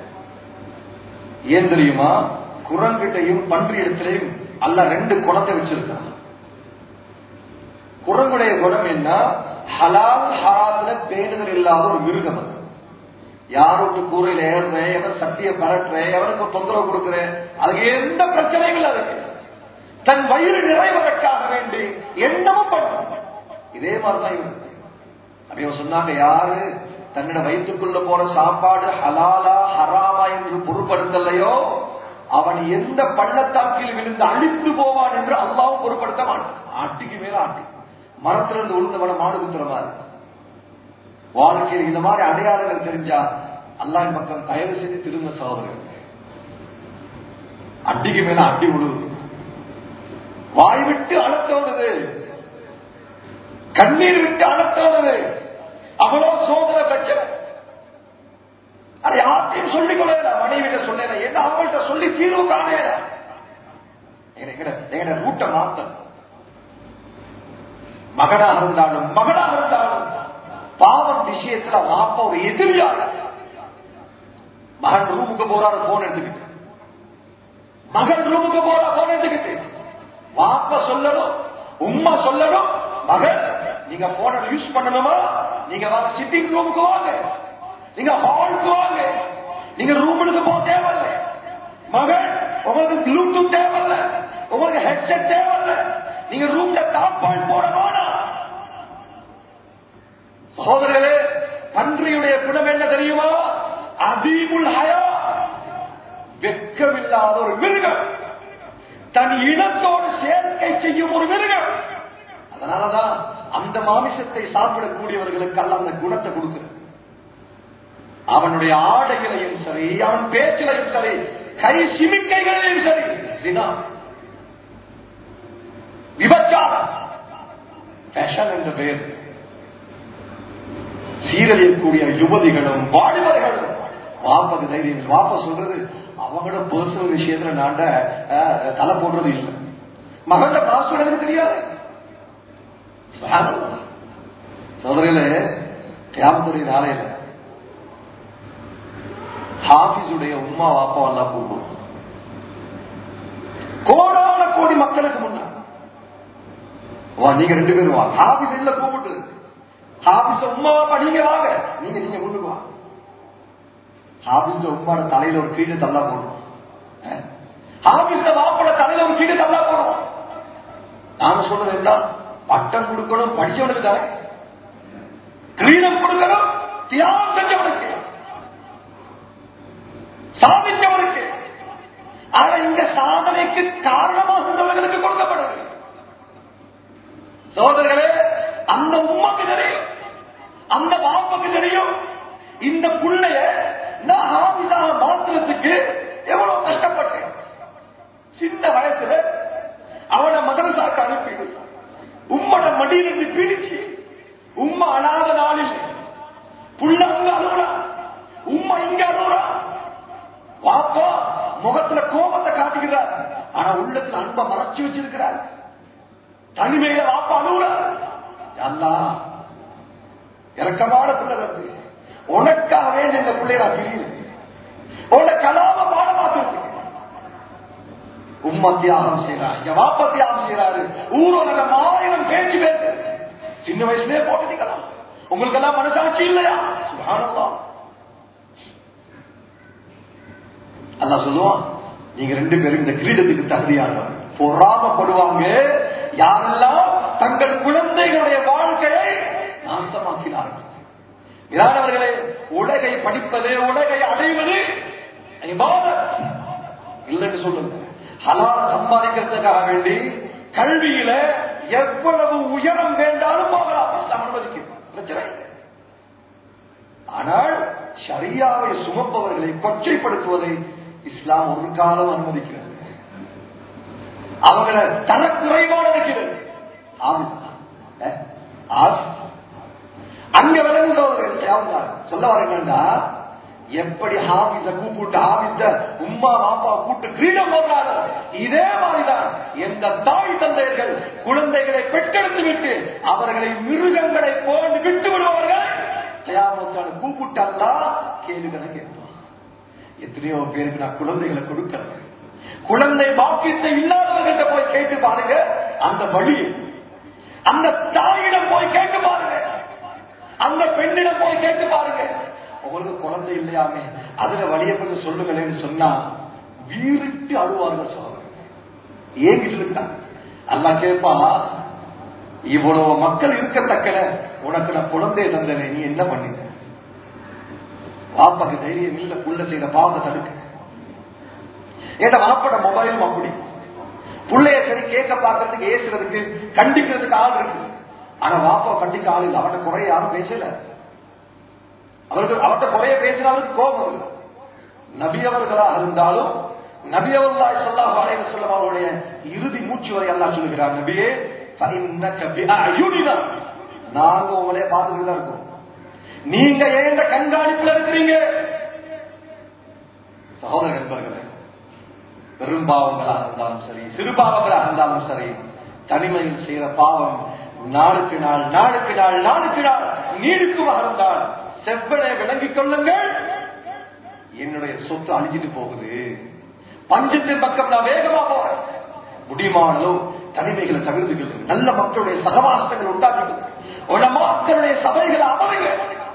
A: ஏன் தெரியுமா குரங்கிட்டையும் பன்றி இடத்திலையும் அல்ல ரெண்டு குணத்தை வச்சிருக்கான் குரங்குடைய குணம் என்ன ஹலால் ஹராத்துல பேணுதல் இல்லாத ஒரு மிருகம் அது யாரோட்டு கூரையில ஏறுறேன் எவன் சட்டிய பரட்டுறேன் எவனுக்கு தொந்தரவு கொடுக்கிறேன் அதுக்கு எந்த பிரச்சனைகள் அதுக்கு தன் வயிறு நிறைவதற்காக வேண்டி என்னமும் பண்ணும் இதே மாதிரிதான் இருக்கு அப்படியே சொன்னாங்க யாரு தன்னோட வயிற்றுக்குள்ள போற சாப்பாடு ஹலாலா ஹராமா என்று பொருட்படுத்தலையோ அவன் எந்த பள்ளத்தாக்கில் விழுந்து அழித்து போவான் என்று அல்லாவும் பொருட்படுத்த மாட்டான் ஆட்டிக்கு மேல ஆட்டி மரத்துல இருந்து விழுந்தவன மாடு குத்துற மாதிரி வாழ்க்கையில் இந்த மாதிரி அடையாளங்கள் தெரிஞ்சா அல்லாஹ் பக்கம் தயவு செய்து திரும்ப சகோதரர்கள் அடிக்கு மேல அடி விழுவுது வாய் விட்டு அழுத்தோடுது கண்ணீர் விட்டு அழுத்தோடுது அவ்வளவு சோதனை பிரச்சனை அதை யார்த்தையும் சொல்லிக் கொள்ள மனைவிட்ட சொல்ல என்ன அவங்கள்ட்ட சொல்லி தீர்வு காணல எங்கட ரூட்டை மாத்த மகனாக இருந்தாலும் மகனாக இருந்தாலும் பாவம் விஷயத்துல வாப்பா ஒரு எதிரியாக மகன் ரூமுக்கு போறாரு போன் எடுத்துக்கிட்டு மகன் ரூமுக்கு போறா போன் எடுத்துக்கிட்டு வாப்பா சொல்லணும் உம்மா சொல்லணும் மகன் நீங்க போன யூஸ் பண்ணணுமா நீங்க வாங்க சிட்டிங் ரூமுக்கு வாங்க நீங்க ஹாலுக்கு வாங்க நீங்க ரூமுக்கு போக தேவையில்லை மகன் உங்களுக்கு ப்ளூடூத் தேவையில்லை உங்களுக்கு ஹெட்செட் தேவையில்லை நீங்க ரூம்ல டாப் பாயிண்ட் போட வேணாம் சகோதரர்களே பன்றியுடைய குணம் என்ன தெரியுமா அதீமுல் ஹயா வெக்கமில்லாத ஒரு மிருகம் தன் இனத்தோடு சேர்க்கை செய்யும் ஒரு மிருகம் அதனாலதான் அந்த மாமிசத்தை சாப்பிடக்கூடியவர்களுக்கு அல்ல அந்த குணத்தை கொடுக்கிறது அவனுடைய ஆடைகளையும் சரி அவன் பேச்சிலையும் சரி கை சிமிக்கைகளையும் சரி தினா விபச்சாரம் ஃபேஷன் என்ற பெயர் சீரழியக்கூடிய யுவதிகளும் வாலிபர்களும் வாப்பது தைரியம் வாப்ப சொல்றது அவங்களோட பர்சனல் விஷயத்துல நாண்ட தலை போடுறது இல்லை மகள பாஸ்வேர்டு தெரியாது சோதரிகளே தியாகத்துடைய நாளையில ஹாபிஸுடைய உமா வாப்பா எல்லாம் கூப்பிடும் கோடான கோடி மக்களுக்கு முன்னா வா நீங்க ரெண்டு பேரும் வா ஹாபிஸ் இல்ல கூப்பிட்டு ஹாபிஸ் உமா வாப்பா நீங்க வாங்க நீங்க நீங்க முன்னுக்கு வா ஹாபிஸ் உமாட தலையில ஒரு கீழே தள்ளா போடும் ஹாபிஸ் வாப்போட தலையில ஒரு கீழே தள்ளா போடும் நாங்க சொல்றது என்ன பட்டம் கொடுக்கணும் படிச்சவனுக்கு தானே கிரீடம் கொடுக்கணும் தியாகம் செஞ்சவனுக்கு சாதிச்சவனுக்கு ஆனா இந்த சாதனைக்கு காரணமாக இருந்தவர்களுக்கு கொடுக்கப்படுது சோதர்களே அந்த உமாக்கு தெரியும் அந்த பாப்பாக்கு தெரியும் இந்த புள்ளைய நான் ஆபிதாக மாத்துறதுக்கு எவ்வளவு கஷ்டப்பட்டேன் சின்ன வயசுல அவனை மதரசாக்கு அனுப்பி உம்மட மடியிலிருந்து பிரிச்சு உம்மா அழாத நாளில் புள்ள அங்க அழுகுறா உம்மா இங்க அழுகுறா பாப்பா முகத்துல கோபத்தை காட்டுகிறார் ஆனா உள்ளத்துல அன்பை மறைச்சு வச்சிருக்கிறார் தனிமையில வாப்பா அழுகுறார் அல்லா இறக்கமான பிள்ளை வந்து உனக்காகவே இந்த பிள்ளை நான் பிரியுது உன்னை கலாம பாடமாக்கு உம்மா தியாகம் செய்யறாரு என் வாப்பா தியாகம் செய்யறாரு ஊரோட ஆயிரம் பேச்சு பேசு சின்ன வயசுலயே போட்டுட்டீங்களா உங்களுக்கு எல்லாம் மனசாட்சி இல்லையா சுகானமா அல்லா சொல்லுவான் நீங்க ரெண்டு பேரும் இந்த கிரீடத்துக்கு தகுதியானவர் பொறாமப்படுவாங்க யாரெல்லாம் தங்கள் குழந்தைகளுடைய வாழ்க்கையை நாசமாக்கினார்கள் இதானவர்களே உலகை படிப்பது உலகை அடைவது இல்லைன்னு சொல்லுங்க ஹலால சம்பாதிக்கிறதுக்காக வேண்டி கல்வியில எவ்வளவு உயரம் வேண்டாலும் போகலாம் இஸ்லாம் அனுமதிக்கும் பிரச்சனை ஆனால் ஷரியாவை சுமப்பவர்களை கொச்சைப்படுத்துவதை இஸ்லாம் ஒரு காலம் அனுமதிக்கிறது அவங்கள தனக்குறைவான இருக்கிறது அங்க விலங்கு சோதர்கள் சொல்ல வரேன்டா எப்படி ஹாபிஸ கூப்பிட்டு ஹாபிஸ உம்மா பாப்பா கூட்டு கிரீடம் போடுறாரோ இதே மாதிரிதான் எந்த தாய் தந்தையர்கள் குழந்தைகளை பெற்றெடுத்து விட்டு அவர்களை மிருகங்களை போன்று விட்டு விடுவார்கள் தயாமத்தான கூப்பிட்டல்லா கேளுகளை கேட்பான் எத்தனையோ பேருக்கு நான் குழந்தைகளை கொடுக்கல குழந்தை பாக்கியத்தை இல்லாதவர்கிட்ட போய் கேட்டு பாருங்க அந்த வழி அந்த தாயிடம் போய் கேட்டு பாருங்க அந்த பெண்ணிடம் போய் கேட்டு பாருங்க உங்களுக்கு குழந்தை இல்லையாமே அதுல வழிய கொஞ்சம் சொல்லுங்களேன்னு சொன்னா வீறிட்டு அழுவார்கள் சொல்லுங்க ஏங்கிட்டு இருக்கா அல்லா கேட்பா இவ்வளவு மக்கள் இருக்கத்தக்கன உனக்கு நான் குழந்தைய தந்தனே நீ என்ன பண்ணின வாப்பாக்கு தைரியம் இல்ல புள்ள செய்த பாவத்தை தடுக்க ஏன்னா வாப்பட மொபைலும் அப்படி புள்ளைய சரி கேட்க பார்க்கறதுக்கு ஏசுறதுக்கு கண்டிக்கிறதுக்கு ஆள் இருக்கு ஆனா வாப்பா கண்டிக்க ஆள் இல்லை அவட்ட குறைய யாரும் பேசல அவருக்கு அவர்கிட்ட குறைய பேசினா அவருக்கு கோபம் இல்லை நபியவர்களாக இருந்தாலும் நபியவர்களாய் சொல்லா வாழைவு சொல்லம் அவருடைய இறுதி மூச்சு வரை எல்லாம் சொல்லுகிறார் நபியே நாங்க உங்களே பார்த்துட்டு தான் இருக்கோம் நீங்க ஏந்த கண்காணிப்புல இருக்கிறீங்க சகோதர நண்பர்களே பெரும் பாவங்களாக இருந்தாலும் சரி சிறு பாவங்களாக இருந்தாலும் சரி தனிமையில் செய்த பாவம் நாளுக்கு நாள் நாளுக்கு நாள் நாளுக்கு நாள் நீடிக்குமாக இருந்தால் செவ்வனை விளங்கிக் கொள்ளுங்கள் என்னுடைய சொத்து அழிஞ்சிட்டு போகுது பஞ்சத்தின் பக்கம் நான் வேகமா போறேன் முடியுமானோ தனிமைகளை தவிர்த்துக்கிறது நல்ல மக்களுடைய சகவாசங்கள் உண்டாக்குகிறது மக்களுடைய சபைகளை அமைங்க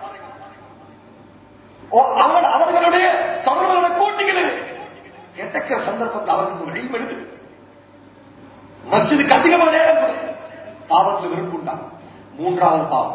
A: அவன் அவர்களுடைய தொடர்புகளை கூட்டுகிறது கெட்டக்கிற சந்தர்ப்பத்தில் அவர்களுக்கு ஒரு எய்ம் எடுக்குது மசிதுக்கு அதிகமாக நேரம் கொடுக்குது. பாவத்தில் விருப்பு உண்டாகும் மூன்றாவது பாவம்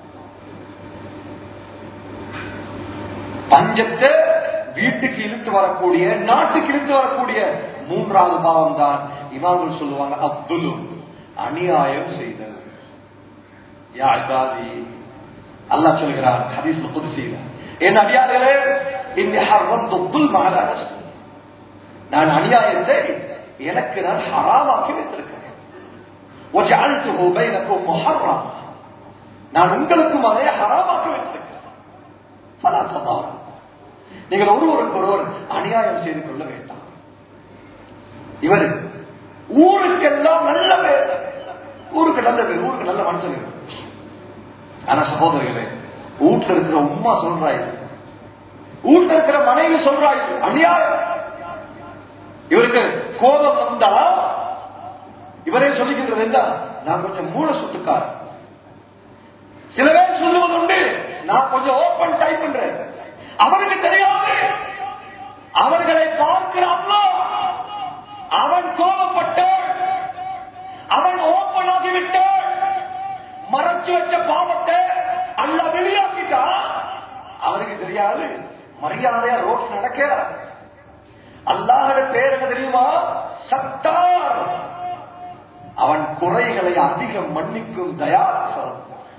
A: பஞ்சத்தை வீட்டுக்கு இழுத்து வரக்கூடிய நாட்டுக்கு இழுத்து வரக்கூடிய மூன்றாவது பாவம் தான் இமாம்கள் சொல்லுவாங்க அப்துலு அநியாயம் செய்தல் யா இபாதி அல்லாஹ் சொல்கிறார் ஹதீஸ்ல புதுசீல என் அடியார்களே இந்த ஹர்வம் துல் மகாராஜ் நான் அநியாயத்தை எனக்கு நான் ஹராமாக்கி வைத்திருக்கிறேன் وجعلته بينكم محرما நான் உங்களுக்கும் அதை ஹராமாக்கி வைத்திருக்கிறேன் فلا تضاروا நீங்கள் ஒருவருக்கு ஒருவர் அநியாயம் செய்து கொள்ள வேண்டாம் இவர் ஊருக்கெல்லாம் நல்ல பேர் ஊருக்கு நல்ல பேர் ஊருக்கு நல்ல மனுஷன் ஆனா சகோதரர்களே வீட்டுல இருக்கிற உமா சொல்றாய் வீட்டுல இருக்கிற மனைவி சொல்றாய் அநியாயம் இவருக்கு கோபம் வந்தா இவரே சொல்லிக்கிறது என்ன நான் கொஞ்சம் மூல சுட்டுக்கார் சில பேர் சொல்லுவது உண்டு நான் கொஞ்சம் ஓப்பன் டைப் பண்றேன் அவனுக்கு தெரியாது அவர்களை பார்க்கிற அம்மா அவன் கோபப்பட்டான் அவன் ஓப்பன் ஆகிவிட்டான் மறைச்சு வச்ச பாவத்தை அல்ல வெளியாக்கிட்டான் அவனுக்கு தெரியாது மரியாதையா ரோட் நடக்கிறார் அல்லாஹோட பேர் என்ன தெரியுமா சத்தார் அவன் குறைகளை அதிகம் மன்னிக்கும் தயார்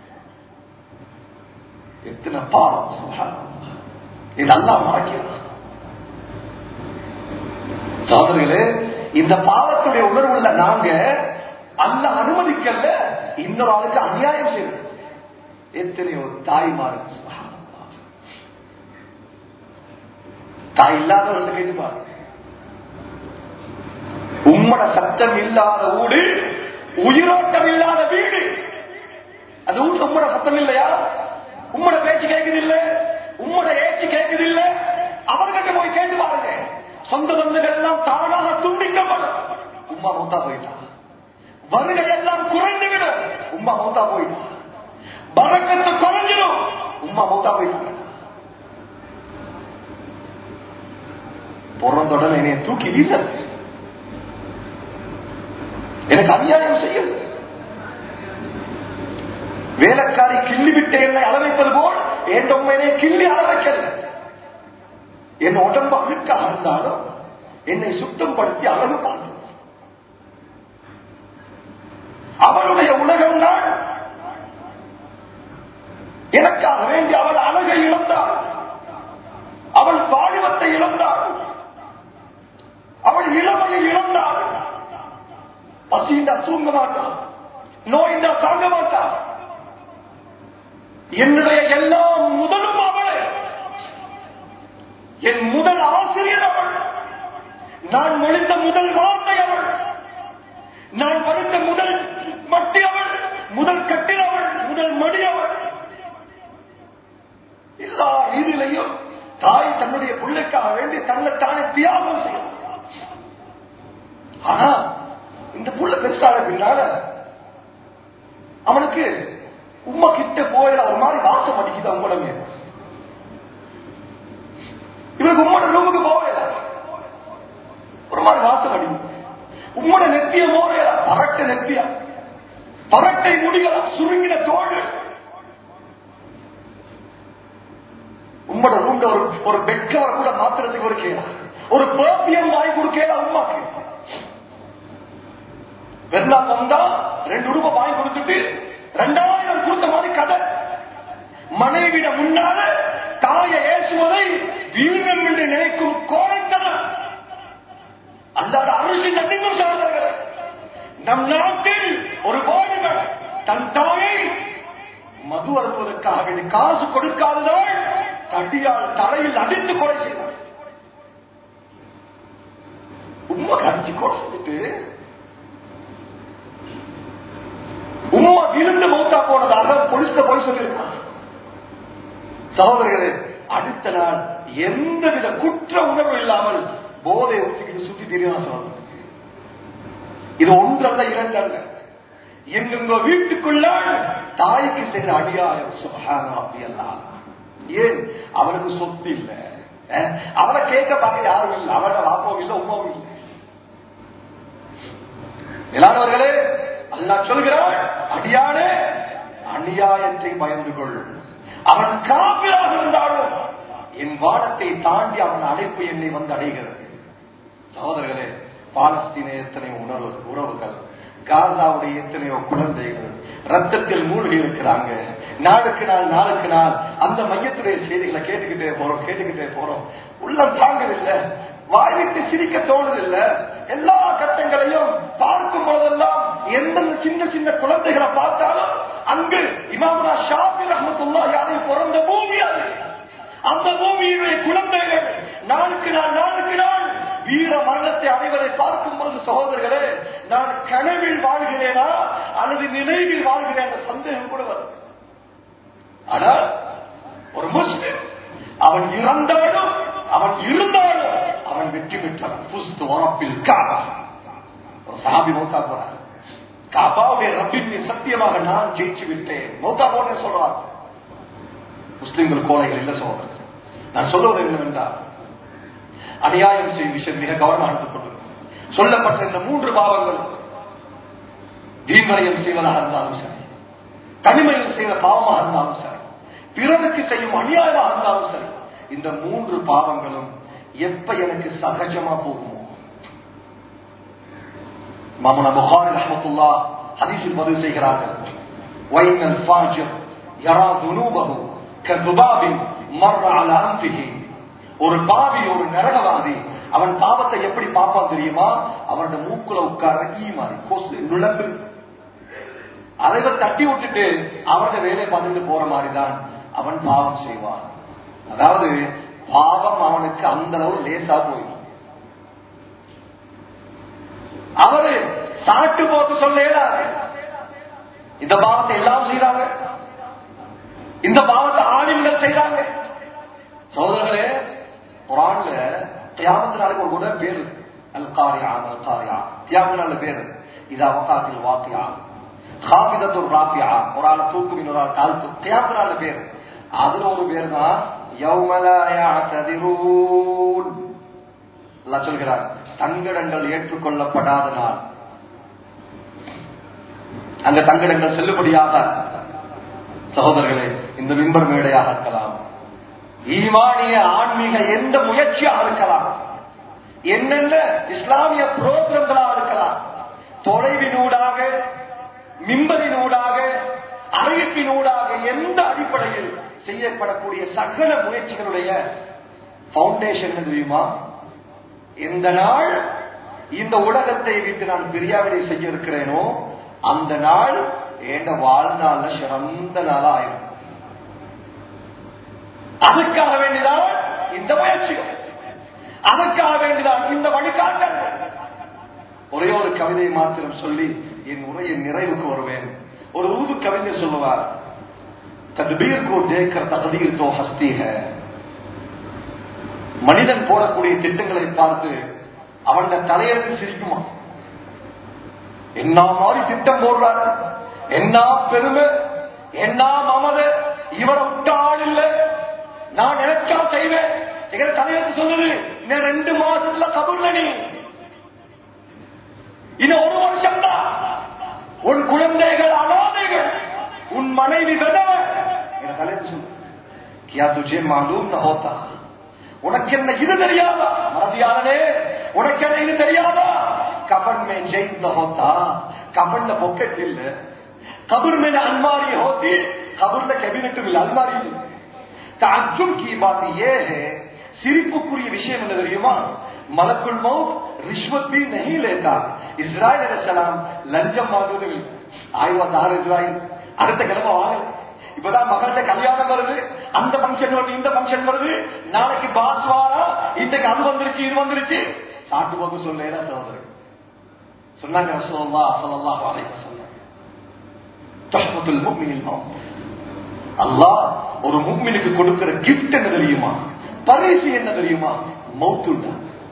A: எத்தனை பாவம் சுகாதாரம் இதெல்லாம் மறைக்கிறான் சோதரிகளே இந்த பாவத்துடைய உணர்வுள்ள நாங்க அல்ல அனுமதிக்கல இன்னொரு ஆளுக்கு அநியாயம் செய்வது எத்தனையோ தாய்மாருக்கு சுபஹானல்லாஹ். தாய் இல்லாதவர்கள் கேட்டு பாருங்க உம்மட சத்தம் இல்லாத ஊடு உயிரோட்டம் இல்லாத வீடு அந்த வீடு உம்மட சத்தம் இல்லையா உம்மட பேச்சு கேட்குது இல்ல உம்மட ஏச்சு கேட்குது இல்ல அவர்கிட்ட போய் கேட்டு பாருங்க சொந்த பந்துகள் எல்லாம் தானாக துண்டிக்கப்படும் உம்மா மௌத்தா போயிட்டா வருகை எல்லாம் குறைந்து விடும் உம்மா மௌத்தா போயிட்டா பறக்கத்து குறைஞ்சிடும் உம்மா மௌத்தா போயிட்டாங்க பிறந்தோடனே என்னை தூக்கி வீச எனக்கு அநியாயம் செய்யுது வேலைக்காரி கிள்ளி விட்டு என்னை அளவைப்பது போல் என் உண்மையிலே கிள்ளி அளவைக்கல என் உடம்பு அழுக்காக இருந்தாலும் என்னை சுத்தப்படுத்தி அழகு பார்த்து அவளுடைய உலகம் தான் எனக்காக வேண்டி அவள் அழகை இழந்தாள் அவள் பாலிவத்தை இழந்தாள் அவள் இளமையை இழந்தாள் பசிந்தா தூங்க மாட்டான் நோய்ந்தா தாங்க மாட்டான் என்னுடைய எல்லா முதலும் அவளே என் முதல் ஆசிரியர் அவள் நான் மொழிந்த முதல் வார்த்தை அவள் நான் படித்த முதல் மட்டி அவள் முதல் கட்டில் அவள் முதல் மடி அவள் எல்லா இதிலையும் தாய் தன்னுடைய பிள்ளைக்காக வேண்டி தன்னைத்தானே தியாகம் செய்யும் ஆனா இந்த புள்ள பெருசான பின்னால அவனுக்கு உம்மா கிட்ட போயில ஒரு மாதிரி வாசம் அடிக்குது உங்களமே இவனுக்கு உம்மோட ரூமுக்கு போவேல ஒரு மாதிரி வாசம் அடிக்கும் உம்மோட நெத்திய போவேல பரட்ட நெத்தியா
B: பரட்டை முடிகளா சுருங்கின தோடு உம்மோட ரூம்ல ஒரு ஒரு பெட் கவர் கூட மாத்துறதுக்கு ஒரு கேளா ஒரு பேர்பியம் வாங்கி கொடுக்கல உமாக்கு வெள்ளா வந்தா ரெண்டு ரூபாய் வாங்கி கொடுத்துட்டு ரெண்டாயிரம் கொடுத்த மாதிரி கதை மனைவிட முன்னால தாயை ஏசுவதை வீரம் என்று நினைக்கும் கோழைத்தனம் அல்லாத அரசு நன்றிக்கும் சார்ந்தவர்கள் நம் நாட்டில் ஒரு வாலிபன் தன் தாயை மது அருந்துவதற்காக வேண்டி காசு கொடுக்காததால் தடியால் தலையில் அடித்து கொலை செய்தார் உண்மை கடிச்சு கொடுத்துட்டு உண்மை விழுந்து மௌத்தா போனதாக போலீஸ்ல போய் சொல்லியிருக்காங்க சகோதரர்களே அடுத்த நாள் எந்தவித குற்ற உணர்வு இல்லாமல் போதை ஊற்றிக்கிட்டு சுத்தி தெரியும் சொல்றது இது ஒன்றல்ல இரண்டு அல்ல எங்கெங்க வீட்டுக்குள்ளால் தாய்க்கு செய்த அடியாயம் சுகாரம் அப்படியெல்லாம் ஏன் அவனுக்கு சொத்து இல்ல அஹ், அவளை கேட்க பார்க்க யாரும் இல்லை அவளோட வாப்பாவும் இல்லை உமாவும் இல்லை எல்லாரவர்களே அல்லாஹ் சொல்கிறான் அடியானே அநியாயத்தை பயந்து கொள் அவன் காப்பிலாக இருந்தாலும் என் வானத்தை தாண்டி அவன் அழைப்பு என்னை வந்து அடைகிறது சகோதரர்களே பாலஸ்தீன எத்தனையோ உணர்வு உறவுகள் காசாவுடைய எத்தனையோ குழந்தைகள் ரத்தத்தில் மூழ்கி இருக்கிறாங்க நாளுக்கு நாள் நாளுக்கு நாள் அந்த மையத்துடைய செய்திகளை கேட்டுக்கிட்டே போறோம் கேட்டுக்கிட்டே போறோம் உள்ளம் தாங்கவில்லை வாய்விட்டு சிரிக்க தோணுதில்லை எல்லா கட்டங்களையும் பார்க்கும் போதெல்லாம் எந்தெந்த சின்ன சின்ன குழந்தைகளை பார்த்தாலும் அங்கு இமாமுனா ஷாபி ரஹமத்துல்லா யாரையும் பிறந்த பூமி அது அந்த பூமியினுடைய குழந்தைகள் நாளுக்கு நாள் நாளுக்கு நாள் வீர மரணத்தை அடைவதை பார்க்கும் பொழுது சகோதரர்களே நான் கனவில் வாழ்கிறேனா அல்லது நினைவில் வாழ்கிறேன் என்ற சந்தேகம் கூட வரும் ஆனால் ஒரு முஸ்லிம் அவன் இறந்தாலும் அவன் இருந்தாலும் அவன் வெற்றி பெற்றவன் புஸ்து உறப்பில் காபா ஒரு சஹாபி மௌத்தா போறார் காபாவுடைய ரப்பின் மீது சத்தியமாக நான் ஜெயிச்சு விட்டேன் மௌத்தா போனேன் சொல்றார் முஸ்லிம்கள் கோலைகள் இல்ல சொல்றது நான் சொல்லுவது என்னவென்றால் அநியாயம் செய்யும் விஷயம் மிக கவனமாக எடுத்துக் கொண்டிருக்கும் சொல்லப்பட்ட இந்த மூன்று பாவங்கள் வீண்வரையம் செய்வதாக இருந்தாலும் சரி தனிமையில் செய்த பாவமாக இருந்தாலும் சரி பிறருக்கு செய்யும் அநியாயமாக இருந்தாலும் சரி இந்த மூன்று பாவங்களும் எப்ப எனக்கு சகஜமா போகுமோ மாமனா புகாரி ரஹமத்துல்லா ஹதீஸில் பதிவு செய்கிறார்கள் வைனல் ஃபாஜிர் யரா துனூபஹு கதுபாபின் மர்ர அலா அன்ஃபிஹி ஒரு பாவி ஒரு நரகவாதி அவன் பாவத்தை எப்படி பார்ப்பான் தெரியுமா அவனோட மூக்குல உட்கார ஈ மாதிரி கொசு நுழம்பு அதை தட்டி விட்டுட்டு அவனோட வேலையை பார்த்துட்டு போற மாதிரிதான் அவன் பாவம் செய்வான் அதாவது பாவம் அவனுக்கு அந்த அளவு லேசா போயிடும் அவரு சாட்டு போக்கு சொல்ல இயலாது இந்த பாவத்தை எல்லாம் செய்யறாங்க இந்த பாவத்தை ஆளுங்கள் செய்யறாங்க சோதரர்களே குரான்ல தியாகத்து நாளுக்கு ஒரு கூட பேரு அல் காரியா அல் காரியா தியாகத்து நாள் பேரு இது அவகாத்தில் வாக்கியா ஹாபிதத்து ஒரு ராபியா ஒரு ஆள் தூக்கும் இன்னொரு ஆள் தாழ்த்து தியாகத்து நாள் பேரு அதுல ஒரு பேர் தான் சொல்கிறார் தங்கடங்கள் ஏற்றுக்கொள்ளப்படாத நாள் அந்த தங்கடங்கள் செல்லுபடியாக சகோதரர்களே இந்த மின்பர் மேடையாக இருக்கலாம் ஈமானிய ஆன்மீக எந்த முயற்சியாக இருக்கலாம் என்னென்ன இஸ்லாமிய புரோகிரங்களாக இருக்கலாம் தொலைவினூடாக மிம்பரினூடாக அறிவிப்பினூடாக எந்த அடிப்படையில் செய்யப்படக்கூடிய சகல முயற்சிகளுடைய பவுண்டேஷன் தெரியுமா எந்த நாள் இந்த உலகத்தை விட்டு நான் பிரியாவிடை செய்ய இருக்கிறேனோ அந்த நாள் என் வாழ்நாள்ல சிறந்த நாளா ஆயிரும் அதுக்காக வேண்டிதான் இந்த முயற்சிகள் அதற்காக வேண்டிதான் இந்த வழிகாட்டல் ஒரே ஒரு கவிதையை மாத்திரம் சொல்லி என் உரையின் நிறைவுக்கு வருவேன் ஒரு ஊது கவிஞர் சொல்லுவார் தத்பீர் கோ தேக்கர் தகதீர் தோ ஹஸ்தி ஹை மனிதன் போடக்கூடிய திட்டங்களை பார்த்து அவன் தலையெழுத்து சிரிக்குமா என்ன மாதிரி திட்டம் போடுறாரு என்ன பெருமை என்ன மமத இவரை விட்ட ஆள் இல்ல நான் நினைச்சா செய்வேன் எங்க தலையெழுத்து சொல்லுது இன்னும் ரெண்டு மாசத்துல கபூர்ல நீ இன்னும் ஒரு வருஷம் தான் உன் குழந்தைகள் மனைவி விதவை என தலைப்பு சொல்லு கியா துஜே மாலூம் ந ஹோத்தா உனக்கு என்ன இது தெரியாதா மறதியானே உனக்கு என்ன இது தெரியாதா கபன் மே ஜெயிந்த ஹோத்தா கபன்ல பொக்கெட் இல்ல கபர் மேல அல்மாரி ஹோத்தி கபர்ல கேபினட்டும் இல்ல அல்மாரி இல்ல தாஜும் கி பாத் ஏ है சிரிப்புக்குரிய விஷயம் என்ன தெரியுமா மலக்குள் மௌத் ரிஷ்வத் பி नहीं लेता இஸ்ராயல் அலைஹிஸ்ஸலாம் லஞ்சம் வாங்குவது இல்லை ஆயிரம் ஆறு இஸ்ராயல் அடுத்த கிழமை வாங்கல இப்பதான் மகள்கிட்ட கல்யாணம் வருது அந்த பங்கன் வருது இந்த பங்கன் வருது நாளைக்கு பாஸ் வாரா இன்னைக்கு அது வந்துருச்சு இது வந்துருச்சு சாட்டு போக்கு சொல்லேடா சகோதரர் சொன்னாங்க ரசூலுல்லா ஸல்லல்லாஹு அலைஹி வஸல்லம் தஹ்மத்துல் முஃமினில் மௌத் அல்லாஹ் ஒரு முக்மினுக்கு கொடுக்கிற கிஃப்ட் என்ன தெரியுமா பரிசு என்ன தெரியுமா மௌத்துண்டா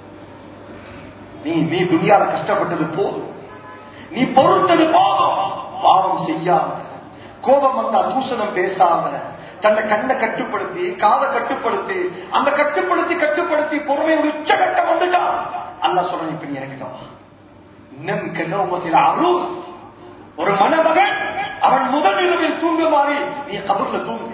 B: நீ நீ துணியால கஷ்டப்பட்டது போதும் நீ பொறுத்தது போதும் பாவம் செய்யாம கோபம் வந்தா தூசணம் பேசாம தன்னை கண்ணை கட்டுப்படுத்தி காதை கட்டுப்படுத்தி அந்த கட்டுப்படுத்தி கட்டுப்படுத்தி பொறுமை ஒரு உச்சகட்டம் வந்துட்டான் அல்ல சொல்ற இப்ப நீ எனக்கு வா நம் கண்ணோமத்தில் அருள் ஒரு மணமகன் அவன் முதல் இரவில் தூங்குமாறி நீ கபர்ல தூங்கு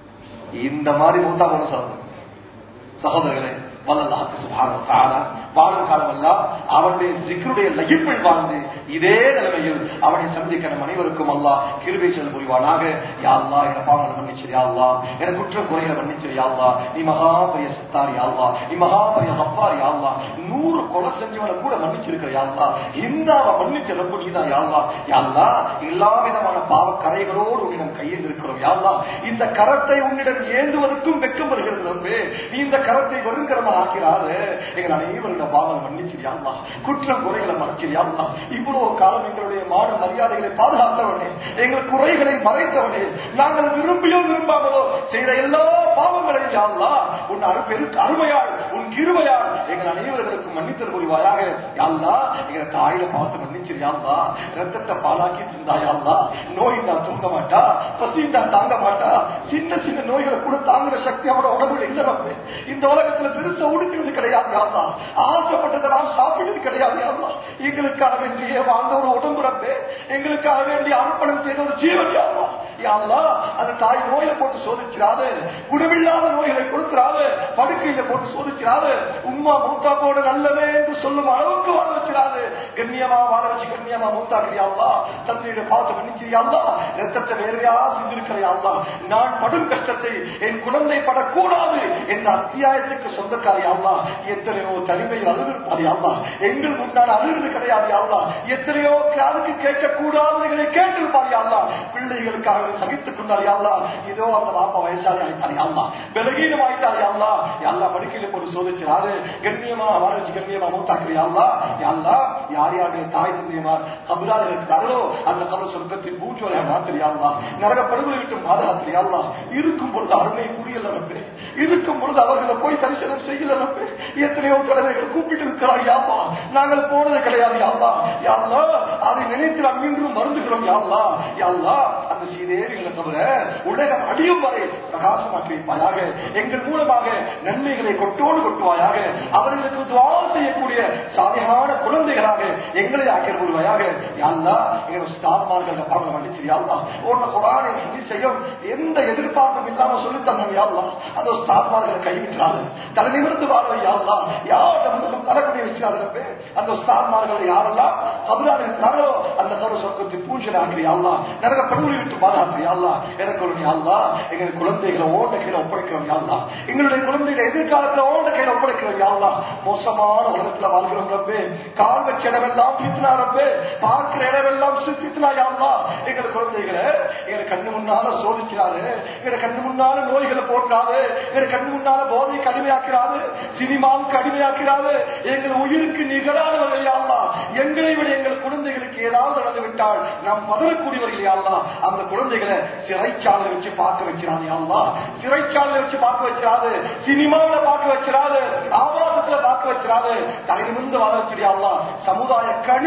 B: இந்த மாதிரி மூத்தா போன சகோதரர் சகோதரர்களே வல்லல்லாஹு சுப்ஹானஹு வ தஆலா வாழும் காலமெல்லாம் அவனுடைய சிக்கருடைய லகிப்பில் வாழ்ந்து இதே நிலைமையில் அவனை சந்திக்க நம் அனைவருக்கும் அல்லாஹ் கிருபை செல் புரிவானாக யா அல்லாஹ் என பாவங்களை மன்னிச்சிரு யா அல்லாஹ் என குற்றம் குறைகளை மன்னிச்சிரு யா அல்லாஹ் நீ மகா பெரிய சத்தார் யா அல்லாஹ் நீ மகா பெரிய ஹப்பார் யா அல்லாஹ் நூறு கொலை செஞ்சவனை கூட மன்னிச்சிருக்கிற யா அல்லாஹ் இந்தாவ மன்னிச்ச ரப்பு நீதான் யா அல்லாஹ் யா அல்லாஹ் எல்லா விதமான பாவ கரைகளோடு உன்னிடம் கையில் இருக்கிறோம் யா அல்லாஹ் இந்த கரத்தை உன்னிடம் ஏந்துவதற்கும் வெக்கம் வருகிறது ரப்பே நீ இந்த கரத்தை வருங்கரமா ஆக்கிறாரு எங்கள் அனைவருடைய பாவம் மன்னிச்சிரியா குற்றம் குறைகளை மறைச்சிரியா இவ்வளவு காலம் எங்களுடைய மான மரியாதைகளை பாதுகாத்தவனே எங்கள் குறைகளை மறைத்தவனே நாங்கள் விரும்பியோ விரும்பாமலோ செய்த எல்லா பாவங்களையும் யாழ்லா உன் அரு பெருக்கு அருமையாள் உன் கிருமையாள் எங்கள் அனைவர்களுக்கும் மன்னித்தல் புரிவாயாக யாழ்லா எங்கள் தாயில பார்த்து மன்னிச்சிரியாள்லா ரத்தத்தை பாலாக்கி இருந்தாயாள்லா நோய் நான் தூங்க மாட்டா பசி நான் தாங்க மாட்டா சின்ன சின்ன நோய்களை கூட தாங்குற சக்தி அவனோட உடம்புல இல்ல ரப்பே. இந்த உலகத்துல பெருசா உடுக்கிறது கிடையாது யாருலா ஆசைப்பட்டதை நாம் சாப்பிட்டது கிடையாது யாருலா எங்களுக்காக வேண்டிய வாழ்ந்த ஒரு உடம்பு ரப்பே எங்களுக்காக வேண்டிய அர்ப்பணம் செய்த ஒரு ஜீவன் யாருலா யாருலா அந்த தாய் நோயை போட்டு சோதிச்சிடாது குணமில்லாத நோய்களை கொடுக்கிறாரு படுக்கையில போட்டு சோதிச்சிடாது உம்மா மூத்தா போட நல்லவே என்று சொல்லும் அளவுக்கு வாழ வச்சிடாது கண்ணியமா வாழ வச்சு கண்ணியமா மூத்தாக்கிறியாங்களா தந்தையோட பார்த்து மன்னிச்சிரியாங்களா ரத்தத்தை வேறையா செஞ்சிருக்கிறியாங்களா நான் படும் கஷ்டத்தை என் குழந்தை படக்கூடாது என்ற அத்தியாயத்துக்கு சொந்தக்காரியாங்களா எத்தனையோ தனிமையில் அழுதிருப்பாரியாங்களா எங்கள் முன்னால் அழுது கிடையாது யாழ்லா எத்தனையோ காதுக்கு கேட்கக்கூடாதவர்களை கேட்டிருப்பாரியாங்களா பிள்ளைகளுக்காக சகித்துக் கொண்டாரியாங்களா இதோ அந்த பாப்பா வயசாளி ஆயிட்டாரியாங்களா பலகீனம் ஆயிட்டாரியாங்களா யாழ்லா படுக்கையில போட்டு சோதிச்சாரு கண்ணியமா வாழச்சு கண்ணியமா மூத்தாக்குறியாங்களா யாழ்லா யார் யாருடைய தாய் தந்தையமா கபுரால் இருக்கிறார்களோ அந்த கபல் சொர்க்கத்தின் பூஜோலையா மாத்திரியாங்களா நரக படுகொலை விட்டு பாதுகாத்திரியாங்களா இருக்கும் பொழுது அருமை புரியல ரப்பே இருக்கும் பொழுது அவர்களை போய் தரிசனம் செய்யல ரப்பே எத்தனையோ கடமைகள் கூப்பிட்டு இருக்கிறார் யாப்பா நாங்கள் போனது கிடையாது யாழ்லா யாழ்லா அதை நினைத்து நாம் மீண்டும் மருந்துகிறோம் யாழ்லா யாழ்லா அந்த சீதேவிகளை தவிர உலகம் அடியும் வரை பிரகாசமாக்கி வைப்பாயாக எங்கள் மூலமாக நன்மைகளை கொட்டோடு கொட்டுவாயாக அவர்களுக்கு துவா செய்யக்கூடிய சாதியான குழந்தைகளாக எங்களை ஆக்கியர் கொள்வாயாக யாழ்லா எங்கள் ஸ்டார்மார்கள் பாவம் மன்னிச்சு யாழ்லா ஓட்ட குரானை செய்யும் எந்த எதிர்பார்ப்பும் இல்லாம சொல்லி தந்தோம் யாழ்லா அந்த ஸ்டார்மார்களை கைவிட்டாரு தலைநிமிர்ந்து வாழ்வை யாழ்லா யார்கிட்ட முன்னுக்கும் தரக்கூடிய விஷயம் அந்த ஸ்டார்மார்கள் யாரெல்லாம் கபராக இருக்கிறார்களோ அந்த கரு சொர்க்கத்தை பூஜை ஆக்கிறியாள்லா நரக படுகொலை விட்டு பாதுகாக்கிறியாள்லா எனக்கு ஒரு யாழ்லா எங்கள் குழந்தைகளை ஓட்ட கீழே ஒப்படைக்கிறோம் யாழ்லா எங்களுடைய குழந்தைகளை எதிர்காலத்துல ஓட்ட கீழே ஒப்படைக்கிறோம் யாழ்லா மோசமான உலகத்துல வாழ்கிறோம் ரப்பே கால் வச்ச இடமெல்லாம் பித்தினா ரப்பே பார்க்கிற இடமெல்லாம் சித்தினா யாழ்லா எங்கள் குழந்தைகளை எங்க கண்ணு முன்னால சோதிக்கிறாரு எங்க கண்ணு முன்னால நோய்களை போட்டுறாரு எங்க கண்ணு முன்னால போதைக்கு அடிமையாக்கிறாரு சினிமாவுக்கு அடிமையாக்கிறாரு எங்கள் உயிருக்கு நிகரானவர்கள் யாழ்லா எங்களை விட எங்கள் குழந்தைகளுக்கு ஏதாவது நடந்து விட்டால் நாம் பதறக்கூடியவர்கள் யாழ்லா அந்த குழந்தைகளை சிறைச்சாலை வச்சு பார்க்க வைக்கிறான் யாழ்லா சிறைச்சாலை வச்சு பார்க்க வச்சிடாது சினிமாவில பார்க்க வச்சிடாது ஆபாசத்துல பார்க்க வச்சிடாது தலைநிமிர்ந்து வாழ வச்சிடாங்களா சமுதாய கணிகளாக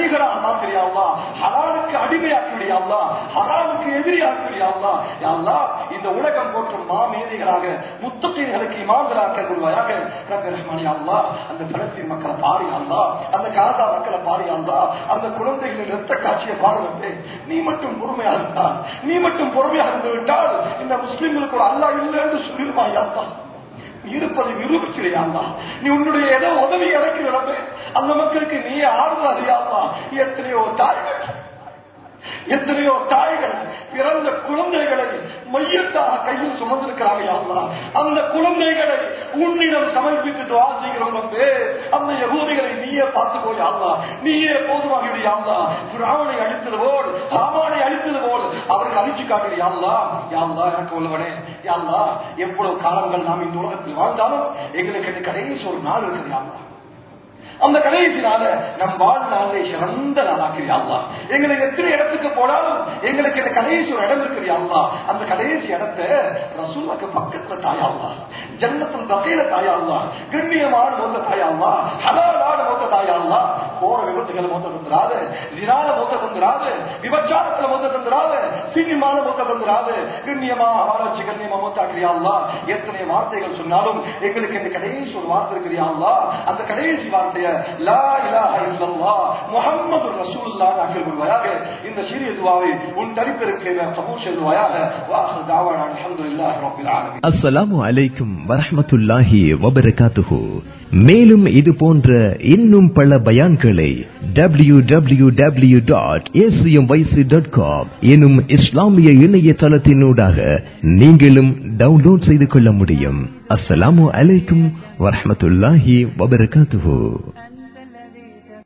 B: மாத்திரியாவா ஹலாலுக்கு அடிமையாக்கிவிடியாவா ஹராமுக்கு எதிரியாக்கிவிடியாவா யாவா இந்த உலகம் போற்றும் மாமேதைகளாக முத்தகைகளுக்கு இமாந்தராக்க கொள்வாயாக ரஹ்மானி அல்லா அந்த பலஸ்தீன் மக்களை பாடி அல்லா அந்த காசா மக்களை பாடி அல்லா அந்த குழந்தைகளின் ரத்த காட்சியை பாடுவது நீ மட்டும் பொறுமையா இருந்தால் நீ மட்டும் பொறுமையா இருந்து விட்டால் இந்த முஸ்லிம்களுக்கு ஒரு அல்லா இல்லை என்று சொல்லிருவாயா இருப்பதை நிரூபிச்சிடையாமா நீ உன்னுடைய ஏதோ உதவி இறக்கிறமே அந்த மக்களுக்கு நீ ஆறுதல் அறியாமா எத்தனையோ தாய்கள் எத்தனையோ தாய்கள் பிறந்த குழந்தைகளை மையத்தாக கையில் சுமந்திருக்கிறார்கள் யாருலா அந்த குழந்தைகளை உன்னிடம் சமர்ப்பித்து துவா செய்கிறோம் வந்து அந்த யகூதிகளை நீயே பார்த்துக்கோ யாருலா நீயே போதுமாக யாருலா ராவனை அழித்தது போல் ராமானை அழித்தது போல் அவருக்கு அழிச்சு காட்டு யாருலா யாருலா எனக்கு உள்ளவனே யாருலா எவ்வளவு காலங்கள் நாம் இந்த உலகத்தில் வாழ்ந்தாலும் எங்களுக்கு கடைசி ஒரு நாள் இருக்குது யாருலா அந்த கடைசி நாள நம் வாழ்நாளை சிறந்த நாளாக்கிறியா எங்களுக்கு எத்தனை இடத்துக்கு போனாலும் எங்களுக்கு இந்த கடைசி ஒரு இடம் இருக்கிறியா அந்த கடைசி இடத்தை ரசூலுக்கு பக்கத்துல தாயாவா ஜன்னத்தில் பகையில தாயாவா கண்ணியமான மொத்த தாயாவா ஹலாலான மொத்த தாயாவா போற விபத்துகளை மொத்த தந்துராது ஜினால மொத்த தந்துராது விபச்சாரத்துல மொத்த தந்துராது சினிமால மொத்த தந்துராது கண்ணியமா ஆராய்ச்சி கண்ணியமா மொத்தாக்கிறியா எத்தனை வார்த்தைகள் சொன்னாலும் எங்களுக்கு இந்த கடைசி ஒரு வார்த்தை இருக்கிறியா அந்த கடைசி வார்த்தைய லா இலாஹ இல்லல்லாஹ் முஹம்மது ரசூலுல்லாஹ் ஆக்கில் கொள்வாயாக இந்த சிறிய துவாவை உன் தரிப்பிற்கு கபூல் செய்வாயாக வாஹர் தாவானா அல்ஹம்துலில்லாஹி ரப்பில் ஆலமீன்
C: அஸ்ஸலாமு அலைக்கும் வரஹ்மத்துல்லாஹி வபரகாத்துஹு மேலும் இது போன்ற இன்னும் பல பயான்களை W W W dot dot com எனும் இஸ்லாமிய இணையதளத்தினூடாக நீங்களும் டவுன்லோட் செய்து கொள்ள முடியும் அஸ்ஸலாமு அலைக்கும் வரஹ்மத்துல்லாஹி வபரகாத்துஹு